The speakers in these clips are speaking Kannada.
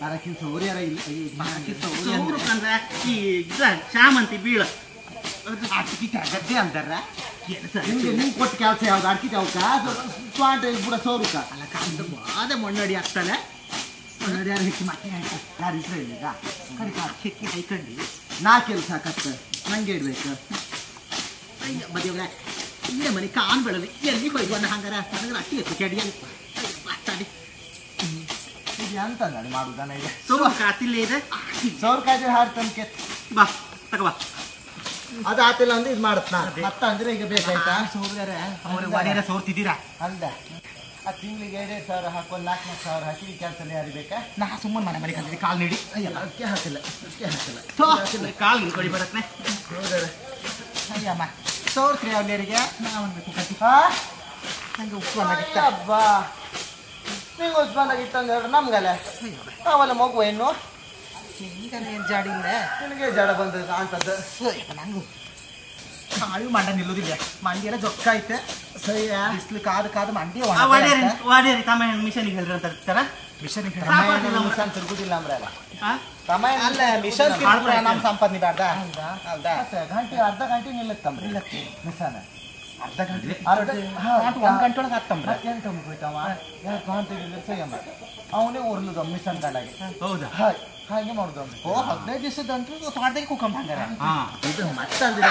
ಅರಕಿನ ಸೌರಿ ಯಾರ ಇಲ್ಲ ಅರಕಿನ ಸೌರಿ ಸೌರು ಕಂದ್ರೆ ಈ ಇದ ಶಾಮಂತಿ ಬೀಳ ಅರ್ಕಿ ಗದ್ದೆ ಅಂತಾರ ನಿಮ್ಗೆ ನಿಮ್ಗೆ ಕೊಟ್ಟು ಕೆಲಸ ಯಾವ್ದು ಅರ್ಕಿ ಯಾವ್ಕ ಸ್ವಾಂಟ ಬುಡ ಸೌರುಕ ಅಲ್ಲ ಕಾಂತ ಬಾದೆ ಮಣ್ಣಡಿ ಆಗ್ತಾನೆ ನೋಡಿ ಯಾರು ಹೆಚ್ಚು ಮತ್ತೆ ಯಾರು ಇದ್ರೆ ಈಗ ಕಡಿಕ ಹೆಕ್ಕಿ ಹೈಕಂಡಿ ನಾ ಕೆಲಸ ಕತ್ತ ನಂಗೆ ಇಡ್ಬೇಕು ಅಯ್ಯ ಬದಿಯವ್ರೆ ಇಲ್ಲೇ ಮನೆ ಕಾನ್ ಬೆಳಲಿ ಎಲ್ಲಿ ಹೋಯ್ತು ಅನ್ನ ಹಂಗಾರ ನನಗೆ ಅಟ್ಟಿ ಎತ್ತು ಕೆಡಿಯಲ್ಲಿ ಮಾತಾಡಿ ಇದು ಎಂತ ನೋಡಿ ಮಾಡುದನ ಈಗ ಸೌರು ಕಾತಿಲ್ಲೇ ಇದೆ ಸೌರ್ ಕಾಯ್ದೆ ಹಾಡ್ತನ್ಕೆ ಬಾ ತಗೋ ಅದು ಆತಿಲ್ಲ ಅಂದ್ರೆ ಇದು ಮಾಡತ್ನ ಮತ್ತ ಅಂದ್ರೆ ಈಗ ಬೇಕಾಯ್ತಾ ಸೌರ್ಯಾರ ಅವ್ರ ವಾಡ್ಯಾರ ಸೋರ್ತಿದ್ದೀರಾ ಅಂದ ಆ ತಿಂಗಳಿಗೆ ಎರಡೆರಡು ಸಾವಿರ ಹಾಕೊಂಡು ನಾಲ್ಕು ನಾಲ್ಕು ಸಾವಿರ ಹಾಕಿ ಈ ಕೆಲಸ ಯಾರು ಬೇಕಾ ನಾ ಸುಮ್ಮನೆ ಮನೆ ಮನೆ ಕಂದಿದ್ದೆ ಕಾಲ್ ನೀಡಿ ಅಯ್ಯಲ್ಲ ಅದಕ್ಕೆ ಹಾಕಿಲ್ಲ ಅದಕ್ಕೆ ಹಾಕಿಲ್ಲ ಥೋ, ಕಾಲ್ ನಿಲ್ಕೊಡಿ ಬರತ್ನೆ ಹೌದಲ್ಲ ಅಯ್ಯಮ್ಮ ಸೋರ್ತ್ರಿ ಅವ್ರಿಗೆ ನಾವನ್ಬೇಕು ಕಟ್ಟಿ ಹಾ ಹಂಗೆ ಉಪ್ಪು ಅನ್ನಗಿತ್ತ ಅಬ್ಬಾ ನಿಂಗೆ ಉಸ್ಮಾನಾಗಿತ್ತು ಅಂದ್ರೆ ನಮ್ಗಲ್ಲ ಅವಲ್ಲ ಮಗು ಏನು ಈಗ ಏನು ಜಾಡಿಲ್ಲ ನಿನಗೆ ಜಡ ಬಂದದ್ದು ಅಂತದ್ದು ಅಯ್ಯಪ್ಪ ನಂಗು ಕಾಳು ಮಂಡ ನಿಲ್ಲುದಿಲ್ಲ ಮಂಡಿ ಎಲ್ಲ ಜೊಕ್ಕ ಐತೆ ಸರಿಯಾ ಬಿಸ್ಲು ಕಾದು ಕಾದು ಮಂಡಿ ವಾಡ್ಯಾರಿ ವಾಡ್ಯಾರಿ ಕಮ್ಮ ಮಿಷನಿಗೆ ಹೇಳ್ರಿ ಅಂತ ಇರ್ತಾರ ಮಿಷನಿಗೆ ಮಿಷನ್ ತಿರುಗುದಿಲ್ಲ ಅಂಬ್ರಲ್ಲ ಅಲ್ಲ ಮಿಷನ್ ನಮ್ಮ ಸಂಪಾದನೆ ಬೇಡ ಹೌದಾ ಗಂಟೆ ಅರ್ಧ ಗಂಟೆ ನಿಲ್ಲತ್ತಂಬ್ರಿ ಮಿಷನ್ ಅರ್ಧ ಗಂಟೆ ಅರ್ಧ ಹಾ, ಒಂದ್ ಗಂಟೆ ಒಳಗೆ ಹತ್ತಂಬ್ರ ಎಂತ ಹೋಯ್ತವ ಯಾರು ಗಂಟೆ ಸಯ್ಯಮ್ಮ ಅವನೇ ಉರ್ಲುದ ಮಿಷನ್ ಗಂಡಾಗಿ ಹೌದಾ ಹಾಯ್ ಹಾಗೆ ಮಾಡುದು ಓ ಹದಿನೈದು ದಿವಸದಂತೂ ತೋಟದಾಗ ಕುಕ್ಕಂಬ ಹಂಗಾರ ಇದು ಮತ್ತಂದ್ರೆ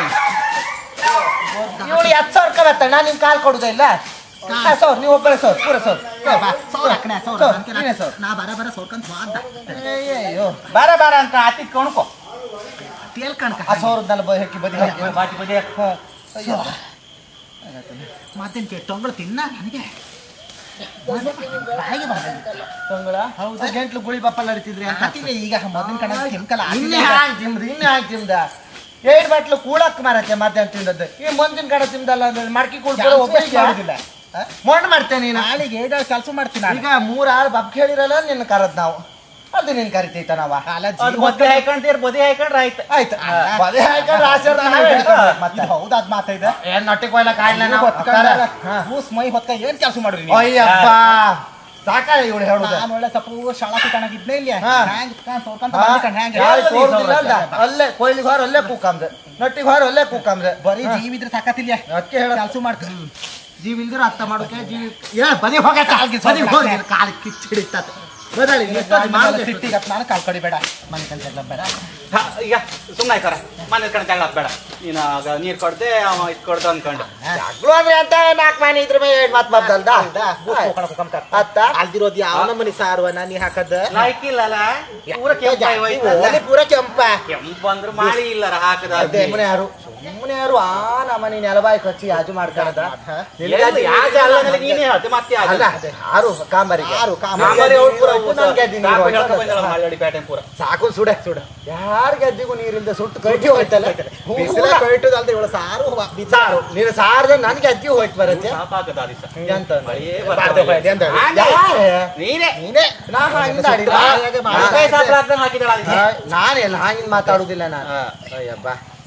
ಇವಳು ಹತ್ತು ಸಾವಿರ ರೂಪಾಯಿ ಬರ್ತಾಳೆ ನಾನು ನಿಮ್ಗೆ ಕಾಲ್ ಕೊಡುದ ಇಲ್ಲ ಸೌರ್ ನೀವು ಒಬ್ಬರೇ ಸೌರ್ ಪೂರ ಸೌರ್ ಸೌರ ಹಾಕಣೆ ಸೌರ ಸೌರ್, ನೀನೇ ಸೌರ್. ನಾ ಬರ ಬರ ಸೌರ್ಕಂತ ಸ್ವಾದ ಅಯ್ಯೋ ಬರ ಬರ ಅಂತ ಆತಿ ಕಣ್ಕೋ ತೇಲ್ ಕಣ್ಕ ಆ ಸಾವಿರದಲ್ಲ ಬೈ ಹಾಕಿ ಬದಿ ಹಾಕಿ ಬಾಟಿ ಬದಿ ಹಾ. ಅಯ್ಯೋ. ಮತ್ತೇನ್ ತೊಂಗಳು ತಿನ್ನ ನನಗೆ ಬಾಯಿಗೆ ಬಂದ ತಂಗಳ ಹೌದಾ? ಗಂಟ್ಲು ಗುಳಿ ಬಪ್ಪಲ್ ಹರಿತಿದ್ರಿ ಅಂತ ಹಾಕಿಲ್ಲ ಈಗ ಮೊದಲಿನ ಕಣ ಕೆಂಕಲ ಇನ್ನೇ ಹಾಕಿ ತಿಂದ್ರಿ ಇನ್ನೇ ಹಾಕಿ ತಿಂದ ಏಟ್ ಬಟ್ಲು ಕೂಳಕ್ ಮಾರತ್ತೆ ಮಧ್ಯಾಹ್ನ ತಿಂದದ್ದು ಈ ಮುಂದಿನ ಕಡೆ ತಿಂದಲ್ಲ ಅಂದ್ರೆ ಮಡ್ಕಿ ಕೂಳ್ ಕೂಡ ಒಬ್ಬರಿಗೆ ಮಾಡುದಿಲ್ಲ ಮೊಣ್ಣ ಮಾಡ್ತೇನೆ ನೀನು ನಾಳೆಗೆ ಏಡ ಕೆಲಸ ಮಾಡ್ತೀನಿ ನಾನು. ಈಗ ಮೂರ್ ಆರು ಬಬ್ ಹೇಳಿರಲ್ಲ ನಿನ್ನ ಕರದ್ ನಾವು ಅದು ನಿನ್ ಕರಿತೈತ ನಾವ ಅಲ್ಲ, ಅದು ಜೀವ ಮತ್ತೆ ಹಾಕೊಂಡ್ತೀರ್ ಬದಿ ಹಾಕೊಂಡ್ರೆ ಆಯ್ತು ಆಯ್ತು ಬದೇ ಹಾಕೊಂಡ್ರೆ ಆಶೀರ್ವಾದ ನಾವೇ ಹಿಡ್ಕೊಬೇಕು ಮತ್ತೆ ಇದು ಹೌದು ಅದ್ ಮಾತಾಯ್ದ ಏನ್ ನಟ್ಟಿಗೆ ಹೋಯ್ಲ ಕಾಯ್ಲ ನಾವು ಹಾ. ಕೂಸ್ ಮೈ ಹೊತ್ತ ಏನ್ ಕೆಲಸ ಮಾಡ್ರಿ ನೀವು? ಅಯ್ಯಪ್ಪ ಸಾಕ ಇವಳು ಹೇಳುದು ನಾನು ಒಳ್ಳೆ ಸ್ವಲ್ಪ ಶಾಲಾ ಇದ್ನೇ ಇಲ್ಲ ಹಾ. ಹ್ಯಾಂಗ್ ಇಟ್ಕೊಂಡ್ ತೋರ್ಕೊಂತ ಹಾ? ಬಂದ್ಕೊಂಡ್ ಹ್ಯಾಂಗ್ ಯಾರು ಹೇಳ್ದೆ ತೋರುದಿಲ್ಲ ನೀವ್ ಅಂದ? ಅಲ್ಲೇ ಕೊಯ್ಲಿಗೆ ಹೊರ ಅಲ್ಲೇ ಕೂಕಂದ್ರೆ ನಟ್ಟಿಗೆ ಹೊರ ಅಲ್ಲೇ ಕೂಕಂದ್ರೆ ಬರೀ ಜೀವ ಇದ್ರೆ ಸಾಕತ್ತಿಲ್ಲ ಅದಕ್ಕೆ ಹೇಳ ಕೆಲಸ ಮಾಡ್ಕ ಜೀವ ಇಲ್ದಿರ ಅರ್ಥ ಮಾಡೋಕೆ ಜೀವ ಏ ಬದಿ ಹೋಗ ಕಾಲ್ಗೆ ಬದಿ ಸ್ವಲ್ಪ ಹೋಗಿ ಹಾಕ್ತೆ. ಕಾಲು ಕಿಚ್ಚಿ ಹಿಡಿತದ ಬದಲಿ ಸಿಟ್ಟಿಗೆ ನಾನು ಕಾಲ್ ಕಡಿ ಬೇಡ ಮನೆ ಕೆಲ್ಸ ಎಲ್ಲ ಬೇಡ ಹ, ಈಗ ಸುಮ್ಮನೆ ಆಯ್ತಾರ ಮನೆ ಕಣ ಜಗಳ ಬೇಡ ನೀನು ಆಗ ನೀರ್ ಕೊಡ್ದೆ ಅವ ಇದ್ ಕೊಡ್ದ ಅನ್ಕೊಂಡು ಜಗಳು ಅಂದ್ರೆ ಅಂತ ನಾಲ್ಕು ಮನೆ ಇದ್ರ ಮೇಲೆ ಏನ್ ಮಾತು ಮಾತಾಡ್ದ ಅತ್ತ ಅಲ್ದಿರೋದು ಯಾವ ನಮ್ಮನಿ ಸಾರುವನ ನೀ ಹಾಕದ ಲಾಯ್ಕಿಲ್ಲಲ್ಲ ಪೂರ ಕೆಂಪ ಓಲಿ ಪೂರ ಕೆಂಪ ಕೆಂಪು ಅಂದ್ರ ಮಾಡಿ ಇಲ್ಲರ ಹಾಕದ ಸುಮ್ಮನೆ ಯಾರು ಸುಮ್ಮನೆ ಯಾರು ಆ ನಮ್ಮನೆ ನೆಲಬಾಯಿ ಕಚ್ಚಿ ಆಜು ಮಾಡ್ತಾರದ ಯಾಕೆ ಅಲ್ಲ ನೀನೇ ಹೇಳ್ತೆ ಮತ್ತೆ ಯಾಕೆ? ಅಲ್ಲ ಯಾರು ಕಾಂಬರಿಗೆ ಯಾರು ಕಾಂಬಾರಿ ಅವ್ಳು ಪೂರ ನನ್ ಗೆದ್ದಿ ನೀರು ಸಾಕು ಹೋಯ್ತು. ಹೇಳ್ಕೊಂಡ್ ಬಂದಲ್ಲ ಮಾಲ್ಯಾಡಿ ಪೇಟೆ ಪೂರ ಸಾಕು ಸುಡೆ ಸುಡ ಯಾರ ಗೆದ್ದಿಗೂ ನೀರಿಂದ ಸುಟ್ಟು ಕಟ್ಟಿ ಹೋಯ್ತಲ್ಲ ಬಿಸಿಲ ಕಟ್ಟುದಲ್ದ ಇವಳು ಸಾರು ಸಾರು ನೀನು ಸಾರ್ದ ನನ್ ಗೆದ್ದಿ ಹೋಯ್ತು ಬರುತ್ತೆ ಸಾಕಾಗದ ಆ ದಿವ್ಸ. ಎಂತ ಮಳೆಯೇ ಬಾರ್ದೆ ಬರ್ತದೆ. ಹೋಯ್ತು, ಎಂತ ಹೇಳಿ? ನಾನೇ. ಯಾರೇ? ನೀನೇ ನೀನೇ ನಾ ಹಂಗಿಂದ ಆಡಿಲ್ಲ. ಕೈ ಸಾಪ್ರಾರ್ಥ ಹಾಕಿದಳ ಆ ದಿವ್ಸ. ಆ, ನಾನೆಲ್ಲ ಹಾಗಿಂದ ಮಾತಾಡುದಿಲ್ಲ ನಾನು ಹಾ. ಅಯ್ಯಬ್ಬ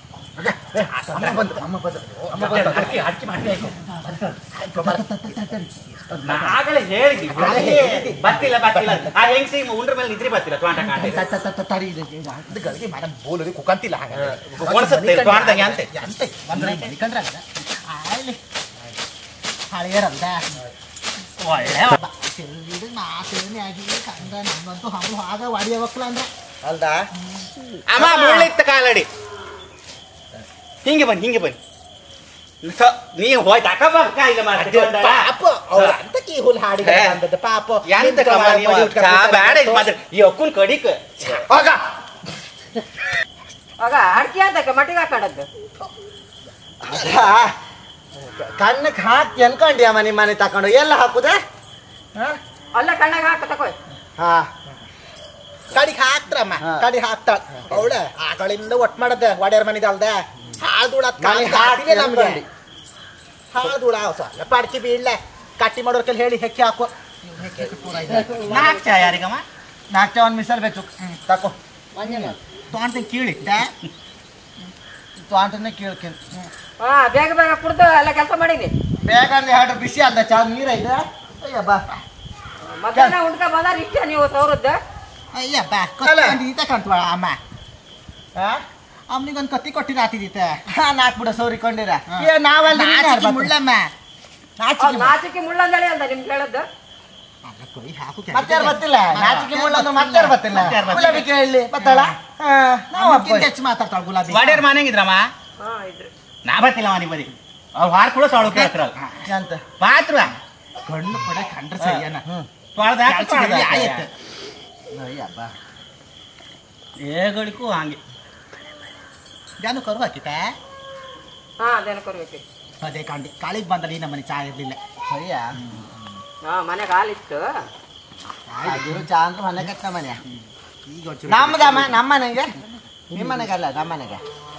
ಅಮ್ಮ ಬಂತು ಅಮ್ಮ ಬಂತು ಅಮ್ಮ ಬಂತು ಅಡ್ಕಿ ಅಡ್ಕಿ ಮಾಡಿ ಆಯ್ತು. ಆಗಲೇ ಹೇಳಿದ್ವಿ ಬರ್ತಿಲ್ಲ ಬರ್ತಿಲ್ಲ ಆ ಹೆಂಗ್ಸಿ ಉಂಡ್ರ ಮೇಲೆ ನಿದ್ರಿ ಬರ್ತಿಲ್ಲ ತ್ವಾಂಟ ಕಾಂಟ ತಡಿ ಇದು ಗಳಿಗೆ ಮಾಡಮ್ ಬೋಲರಿ ಕುಕ್ಕಂತಿಲ್ಲ ಹಾಗಾದ್ರೆ ಒಣಸುತ್ತೆ ತ್ವಾಂಟದಂಗೆ ಅಂತೆ ಅಂತೆ ಬಂದ್ರೆ ಮಲಿಕಂಡ್ರೆ ಆಯ್ಲಿ ಹಳೆಯರಂದ ಒಳ್ಳೆ ಇದು ನಾ ಸೇನೆ ಆಗಿ ಕಂದ ನಮ್ಮಂತೂ ಹಂಗು ಆಗ ವಾಡಿಯ ಮಕ್ಕಳು ಅಂದ್ರೆ ಅಲ್ದಾ ಅಮ್ಮ ಮುಳ್ಳಿತ್ತ ಕಾಲಡಿ ಹಿಂಗೆ ಬನ್ನಿ ಹಿಂಗೆ ಬನ್ನಿ ಸ- ನೀವು ಹೋಯ್ತು ಅಕ್ಕಪಕ್ಕ ಈಗ ಮಾಡ್ಕೊಂಡ ಪಾಪ ಅವ್ರ ಅಂತ ಕೀ ಹುಲ್ ಹಾಡಿದ ಹೇ. ಬಂದದ್ದು ಪಾಪ ಎಂತ ಕಮ್ಮ ನೀವು ಚಾ ಬೇಡ ಇದು ಮಾತ್ರ ಈ ಅಕ್ಕನ್ ಕಡಿಕ ಆಗ ಆಗ ಅಡ್ಕೆ ಅಂತಕ್ಕೆ ಮಟ್ಟಿಗೆ ಹಾಕೊಂಡದ್ದು ಕಣ್ಣಕ್ಕೆ ಹಾಕಿ ಅನ್ಕೊಂಡ್ಯಮ್ಮ ನಿಮ್ಮ ಮನೆ ತಕೊಂಡು ಎಲ್ಲ ಹಾಕುದೆ ಅಲ್ಲ ಕಣ್ಣಾಗ ಹಾಕ ತಕೋಯ್ ಹಾ ಕಡಿಗೆ ಹಾಕ್ತ್ರಮ್ಮ ಹಾ. ಕಡಿಗೆ ಹಾಕ್ತಾಳ ಅವಳ ಆಗಳಿಂದ ಒಟ್ ಮಾಡದ ಒಡೆಯರ್ ಮನಿದ ಅಲ್ದ ಹಾಳ್ದುಳ ಮನೆ ಹಾಕಿ ನಮ್ಗೆ ಅನ್ಕೊಂಡಿ. ಹಾಳ್ದುಳ ಸ್ವಲ್ಪ ಅಡ್ಕಿ ಬೀಳ್ಲೆ ಕಟ್ಟಿ ಮಾಡೋರ್ ಕೈಲಿ ಹೇಳಿ ಹೆಕ್ಕಿ ಹಾಕೋ ನಾಲ್ಕು ಚಾ ಯಾರಿಗಮ್ಮ ನಾಲ್ಕು ಒಂದು ಮಿಸಲ್ ಬೇಕು ತಕೋ ತೊಗೊಂತ ಕೀಳಿಟ್ಟ ತಾಂಟನ್ನೇ ಕೇಳ್ತೀನಿ ಹಾ ಬೇಗ ಬೇಗ ಕುಡ್ದು ಎಲ್ಲ ಕೆಲಸ ಮಾಡೀನಿ ಬೇಗ ಅಂದ್ರೆ ಎರಡು ಬಿಸಿ ಅಂದ ಚಾ ನೀರ ಇದೆ ಅಯ್ಯ ಬಾ ಮಧ್ಯಾಹ್ನ ಉಂಡ್ಕ ಬಂದಾರ ಇಷ್ಟೇ ನೀವು ಸೌರದ್ದು ಅಯ್ಯಪ್ಪ ಅಲ್ಲ. ಈತ ಕಾಣ್ತವ ಅಮ್ಮ ಹಾ ಅವನಿಗೊಂದು ಕತ್ತಿ ಕೊಟ್ಟಿರ ಆತಿದೀತೆ ಹಾ ನಾಕ್ ಬಿಡ ಸೋರಿಕೊಂಡಿರ ಹಾ. ಏ ನಾವಲ್ಲ ನಾಚಿಕೆ ಮುಳ್ಳಮ್ಮ ಅವ್ರ್ ನಾಚಿಕೆ ಮುಳ್ಳಂದಳಿ ಅಂತ ನಿಮ್ಗೆ ಹೇಳದ್ದು ಅಲ್ಲ, ಕೊಯ್ ಹಾಕು ಮತ್ತೆ ಬರ್ತಿಲ್ಲ ನಾಚಿಕೆ ಮುಳ್ಳ ಮತ್ತೆ ಬರ್ತಿಲ್ಲ ಮತ್ಯಾರ್ ಬರ್ತಿಲ್ಲ? ಗುಲಾಬಿ ಕೇಳಿ ಬತ್ತಳ ನಾವು ಹೆಚ್ಚು ಮಾತಾಡ್ತಾಳ ಗುಲಾಬಿ ವಾಡ್ಯಾರ ಮನೆಗಿದ್ರಮ್ಮ ಹಾ ಇದ್ರು ನಾ ಬರ್ತಿಲ್ಲ ಮನೆ ಬದಿ ಅವ್ರು ಹಾರ್ ಕೂಡ ತೊಳು ಕೇಳ್ತಾರಲ್ಲ ಅಂತ ಪಾತ್ರ ಕಣ್ಣು ಕೊಡ ಕಂಡ್ರೆ ಸರಿಯನ ತೊಳ್ದ ಕೆಲ್ಸದಲ್ಲಿ ಆಯ್ತು ಅಯ್ಯಪ್ಪ ಏಗಳಿಗೂ ಹಂಗೆ ಜಾನು ಕರು ಹಾಕಿತ ಹಾ ಅದೇನು ಕೊರ್ಬೇಕು ಅದೇ ಕಾಂಡಿ ಕಾಳಿಗೆ ಬಂದಲ್ಲಿ ನಮ್ಮ ಮನೆ ಚಾ ಇರ್ಲಿಲ್ಲ ಅಯ್ಯ ಹಾ ಮನೆಗೆ ಹಾಲಿತ್ತು ಆಗಿರು ಚಾ ಅಂತ ಮನೆ ಕಟ್ಟ ಮನೆ ಈಗ ಒಂಚೂರು ನಮ್ದಮ್ಮ ನಮ್ಮ ಮನೆಗೆ ನಿಮ್ಮ ಮನೆಗಲ್ಲ ನಮ್ಮ ಮನೆಗೆ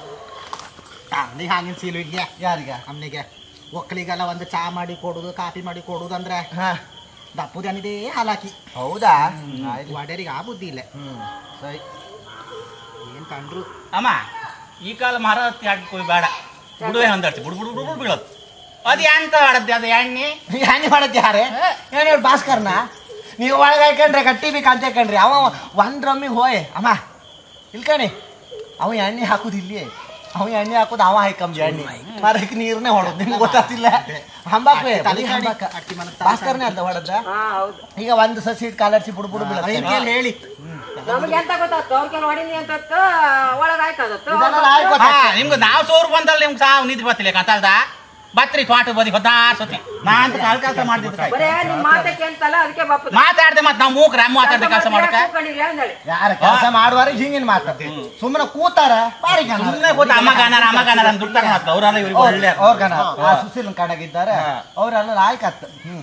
ನೀ ಹಾಗಿನ ಸೀಲು ಇದೆಯಾ ಯಾರಿಗೆ ಅಮ್ಮನಿಗೆ ಒಕ್ಕಲಿಗೆಲ್ಲ ಒಂದು ಚಾ ಮಾಡಿ ಕೊಡುದು ಕಾಫಿ ಮಾಡಿ ಕೊಡುದು ಅಂದ್ರೆ ಹಾ ದಪ್ಪುದನಿದೆ ಹಾಲಾಕಿ ಹೌದಾ ಆಯ್ತು. ಒಡೆಯರಿಗೆ ಆ ಬುದ್ಧಿ ಇಲ್ಲ ಹ್ಮ್ ಸರಿ ಏನ್ ಕಂಡ್ರು ಅಮ್ಮ ಈ ಕಾಲ ಮರ ಹತ್ತಿ ಕೊಯ್ ಬೇಡ ಬುಡುವೆ ಹೊಂದಾಡ್ತಿ ಬುಡು ಬುಡು ಬುಡು ಬೀಳೋದು ಅದು ಎಂತ ಆಡದ್ದೆ ಅದು ಎಣ್ಣೆ ಏನಿ ಮಾಡತ್ತೆ ಯಾರೇ ಏನ್ ಹೇಳಿ ಭಾಸ್ಕರ್ನ ನೀವು ಒಳಗೆ ಹಾಕೊಂಡ್ರೆ ಕಟ್ಟಿ ಬೇಕು ಅಂತ ಹಾಕೊಂಡ್ರಿ ಅವ ಒಂದ್ ರಮ್ಮಿಗೆ ಹೋಯ್ ಅಮ್ಮ ಇಲ್ಕಣಿ ಅವ ಎಣ್ಣೆ ಹಾಕುದು ಇಲ್ಲಿ ಅವ ಎಣ್ಣೆ ಹಾಕುದು ಅವ ಹಾಕಂಬ ಎಣ್ಣೆ ಮರಕ್ಕೆ ನೀರ್ನೇ ಹೊಡೋದು ನಿಮ್ಗೆ ಗೊತ್ತಾತಿಲ್ಲ ಹಂಬಾಕ್ವೆ ತಲೆ ಬರೀ ಕಾಣಿ, ಹಂಬಾಕ. ಅಟ್ಟಿ ಮನೆ ತಾತ. ಭಾಸ್ಕರ್ನೇ ಅಂತ ಹೊಡದ ಹಾ ಹೌದು ಈಗ ಒಂದು ಸಸಿ ಇಟ್ಟು ಕಾಲರ್ಸಿ ಬುಡು ಬುಡು ಬೀಳತ್ತೆ. ಐದ್ಗೆಲ್ ಹೇಳಿ ನಮ್ಗೆ ಎಂತ ಗೊತ್ತಾಗ್ತು ಅವ್ರಿಗೆ ಹೊಡಿನಿ ಅಂತ ಒಳಗೆ ಆಯ್ಕದತ್ತು ಇದನ್ನೆಲ್ಲ ಆಯ್ತು ಹಾ ಗೊತ್ತಾಗ್ತದೆ. ನಿಮ್ಗೆ ನಾವು ಸೋರು ಬಂದಲ್ಲ ನಿಮ್ಗೆ ಸಾವು ನಿಂತು ಬರ್ತಿಲ್ಲ ಕತ್ತಲ್ದ ಬತ್ರಿ ತೋಟ ಬದಿ ಹೊದ್ದಾರ್ ಸತಿ ನಾ ಅಂತ ಕಾಲ್ ಕೆಲಸ ಮಾಡ್ತಿದ್ದೆ ಬರೇ ನಿಮ್ ಮಾತೆ ಕೇಳ್ತಲ್ಲ ಅದಕ್ಕೆ ಬಾಪು ಮಾತಾಡ್ದೆ ಮತ್ತೆ ನಾವು ಮೂಕ್ರ ಅಮ್ಮ ಮಾತಾಡ್ದೆ ಕೆಲಸ ಮಾಡಕ ಅಂದಳಿ ಯಾರ ಕೆಲಸ ಮಾಡುವಾರ ಹಿಂಗಿನ ಮಾತಾಡ್ತಿ ಸುಮ್ಮನೆ ಕೂತಾರ ಬಾರಿ ಜನ ಸುಮ್ಮನೆ ಗೊತ್ತ ಅಮ್ಮ ಗಾನಾರ ಅಮ್ಮ ಗಾನಾರ ಅಂತ ದುಡ್ಡು ತಗೊಂಡ್ ಅವ್ರಲ್ಲ ಇವ್ರಿಗೆ ಒಳ್ಳೆ ಅವ್ರ ಗಣ ಸುಶೀಲ್ ಕಣಗಿದ್ದಾರೆ ಅವ್ರೆಲ್ಲ ಆಯ್ಕತ್ತ ಹ್ಮ್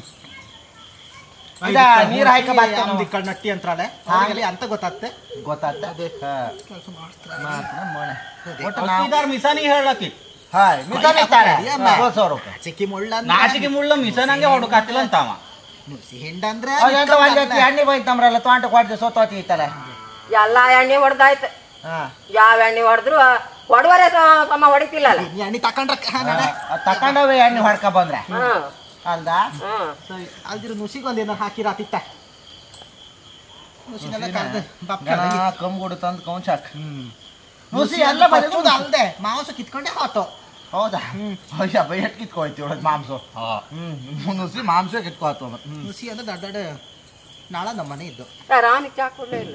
ಇದ ನೀರ್ ಹಾಕ ನಮ್ದು ಈ ಕಡೆ ನಟ್ಟಿ ಅಂತಾಳೆ ಹಾಗೆ ಅಂತ ಗೊತ್ತಾಗ್ತೆ ಗೊತ್ತಾತ ಕೆಲಸ ಮಾಡ್ತಾರೆ ಮಾತ್ರ ಮೊಣೆ. ಒಟ್ಟು ನಾವು ಇದಾರ ಮಿಸಾನಿ ಹೇಳಕಿ ಹಾಯ್ ಮಿತಾನ ಇರ್ತಾರೆ. ಅಮ್ಮ. ಹೋದ್ ಸಾವಿರ ರೂಪಾಯಿ ಚಿಕ್ಕಿ ಮುಳ್ಳ ನಾಚಿಕೆ ಮುಳ್ಳ ಮಿಸನಂಗೆ ಹೊಡಕಾತಿಲ್ಲ ಅಂತ ಅವ ನುಸಿ ಹಿಂಡ ಅಂದ್ರೆ ಅವ್ರ್ ಎಂತ ಒಂದ್ ಎತ್ತಿ ಎಣ್ಣೆ ಬೈತ್ ನಮ್ರಲ್ಲ ತೋಟ ಕೊಡ್ದೆ ಸೋತೋತಿ ಐತಲ್ಲ ಎಲ್ಲಾ ಎಣ್ಣೆ ಹೊಡೆದಾಯ್ತು ಹಾ ಯಾವ ಎಣ್ಣೆ ಹೊಡೆದ್ರು ಹೊಡುವರೆ ಸಮ ಹೊಡಿತಿಲ್ಲ ಅಲ್ಲ ನೀ ಎಣ್ಣೆ ತಕೊಂಡ್ರ ನಡೆ ಅದ್ ತಕೊಂಡವೆ ಎಣ್ಣೆ ಹೊಡ್ಕ ಬಂದ್ರೆ ಹ್ಮ್ ಅಂದ ಹ್ಮ್ ಸರಿ ಅಲ್ದಿರು ನುಸಿಗೆ ಒಂದ್ ಏನಾರು ಹಾಕಿರಾತಿತ್ತ ನುಸಿನೆಲ್ಲ ಕರ್ದು ಬಪ್ಪ ಗಣ ಕಂಗುಡು ತಂದು ಕೌಂಚಾಕ್ ಹ್ಮ್ ನುಸಿ ಎಲ್ಲ ಬರೋದು ಬಚ್ಚುದು ಅಲ್ದೆ ಮಾಂಸ ಕಿತ್ಕೊಂಡೆ ಹೋತು ಹೌದಾ ಅಯ್ಯ ಬೈಟ್ ಕಿತ್ಕೋಯ್ತಿ ಒಳಗ್ ಮಾಂಸ ಹ್ಮ್ ನುಸಿ ಮಾಂಸ ಕಿತ್ಕೋತು ನುಸಿ ಅಂದ್ರೆ ದೊಡ್ಡ ದೊಡ್ಡ ನಾಳ ನಮ್ಮ ಮನೆ ಇದ್ದು ರಾಣಿ ಚಾ ಕೊಡ್ಲೇ ಇಲ್ಲ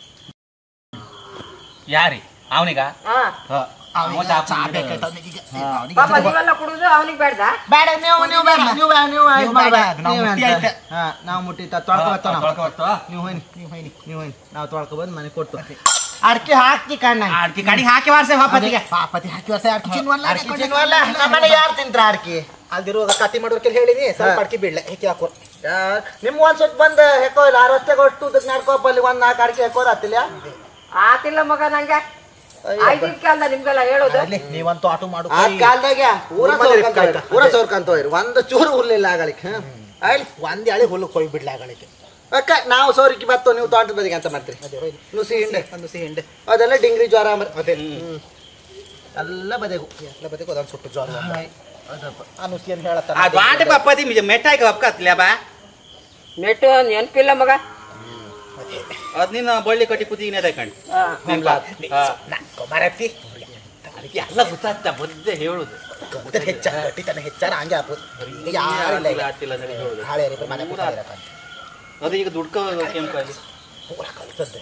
ಯಾರಿ ಅವನಿಗ ಹಾ ಅವ್ನಿಗೆ ಮೋಸ ಚಾ ಹಾಕ್ಬಿಡು. ಬೇಕಾಯ್ತು ಅವ್ನಿಗೆ. ಅವ್ನಿಗೆ ಪಾಪ ನೀವೆಲ್ಲ ಕುಡುದು ಅವನಿಗೆ ಬೇಡ್ದ ಬೇಡ ನೀವು ನೀವು ಬೇಡ ನೀವು ಬೇಡ ನೀವು ನೀವು ಬೇಡ, ನಾವು ಮುಟ್ಟಿ ಆಯ್ತೆ. ಹಾ ನಾವು ಮುಟ್ಟಿ ತೊಳ್ಕೊಬತ್ತ ತೊಳ್ಕೊಬತ್ತು. ನೀವು ಹೋಯ್ನಿ ನೀವು ಹೋಯ್ನಿ ನೀವು ಹೋಯ್ನಿ ನಾವು ತೊಳ್ಕೊ ಬಂದು ಮನೆ ಕೊಟ್ಟು ಅಡ್ಕೆ ಹಾಕ್ತಿ ಕಣ್ಣ ಅಡ್ಕಿ ಕಡಿ ಹಾಕಿ ವಾರ್ಸೆ ಪಾಪತಿಗೆ ಪಾಪತಿ ಹಾಕಿ ವರ್ಷ ಅಡ್ಕಿ ಚಿನ್ವಲ್ಲ ಅಡ್ಕೆ ತಿನ್ನುವಲ್ಲ ನಮ್ಮನೆ ಯಾರು ತಿಂತ್ರ ಅಡ್ಕೆ ಅಲ್ದಿರುವಾಗ ಕಟ್ಟಿ ಮಾಡೋರ್ಕೆ ಹೇಳಿನಿ ಸ್ವಲ್ಪ ಅಡ್ಕಿ ಬಿಡ್ಲೆ ಹೇಗೆ ಹಾಕೋ ನಿಮ್ ಒಂದ್ ಸ್ವಲ್ಪ ಬಂದ್ ಹೆಕ್ಕೋ ಇಲ್ಲ ಆರು ರಸ್ತೆಗೆ ಅಷ್ಟು ಉದ್ದಕ್ಕೆ ನಡ್ಕೋಪ ಅಲ್ಲಿ ಒಂದ್ ನಾಲ್ಕು ಅಡ್ಕೆ ಹೆಕ್ಕೋರ್ ಆತಿಲ್ಲ ಆತಿಲ್ಲ ಮಗ ನಂಗೆ ಐದಿನ ಕಾಲದ ನಿಮ್ಗೆಲ್ಲ ಹೇಳೋದು ಅಲ್ಲಿ ನೀವಂತೂ ಆಟೋ ಮಾಡು ಆ ಕಾಲ್ದಾಗ ಊರ ನಿಮ್ಮ ಮನೆ ಸೋರ್ಕಂತ ಹೋಯ್ರು. ಊರ ಸೋರ್ಕಂತ ಹೋಯ್ರು ಒಂದು ಚೂರು ಉರ್ಲಿಲ್ಲ ಆಗಲಿಕ್ಕೆ ಆಯ್ಲಿ ಒಂದ್ ಎಳೆ ಹುಲ್ಲು ಕೊಯ್ ಬಿಡ್ಲೆ ಆಗಳಿಗೆ ಅಕ್ಕ ನಾವು ಸೋರಿಕೆ ಬತ್ತು ನೀವು ತೋಟದ ಬದಿಗೆ ಅಂತ ಮಾಡ್ತೀರಿ ನುಸಿ ಹಿಂಡೆ ಒಂದು ನುಸಿ ಹಿಂಡೆ ಅದೆಲ್ಲ ಡಿಂಗ್ರಿ ಜ್ವರ ಮರ ಅದೇ ಹ್ಮ್. ಎಲ್ಲ ಬದೆಗು ಎಲ್ಲ ಬದಿಗೆ ಅದೊಂದು ಸುಟ್ಟು ಜ್ವರ ಅದಪ್ಪ ಆ ನುಸಿಯನ್ನು ಹೇಳತ್ತಾರ ಆ ದ್ವಾಟ ಪಪ್ಪದಿ ಮೆಟ್ಟಾಯ್ಕ ಒಪ್ಕತ್ಲೆ ಬಾ ನೆಟ್ಟು ನೆನಪಿಲ್ಲ ಮಗ ಅದ್ ನಿನ್ನ ಬಳ್ಳಿ ಕಟ್ಟಿ ಕುದಿಗಿನ ತಕೊಂಡ್ ಹಾ. ಮರತಿ ಎಲ್ಲ ಗೊತ್ತಾಗ್ತ ಬದ್ದೆ ಹೇಳುದು ಹೆಚ್ಚ ಕಟ್ಟಿತನ ಹೆಚ್ಚಾರ ಹಂಗೆ ಹಾಕೋದು ಯಾರಿಲ್ಲ ಈಗ ಆತಿಲ್ಲ ಅಂತ ಹೇಳುದು ಹಾಳೆ ಮನೆ ಕೂತಾಗಿರಕ್ಕಂತ ಅದು ಈಗ ದುಡ್ಕ ಕೆಂಪಾಗಿ ಪೂರ ಕಲ್ತದ್ದೆ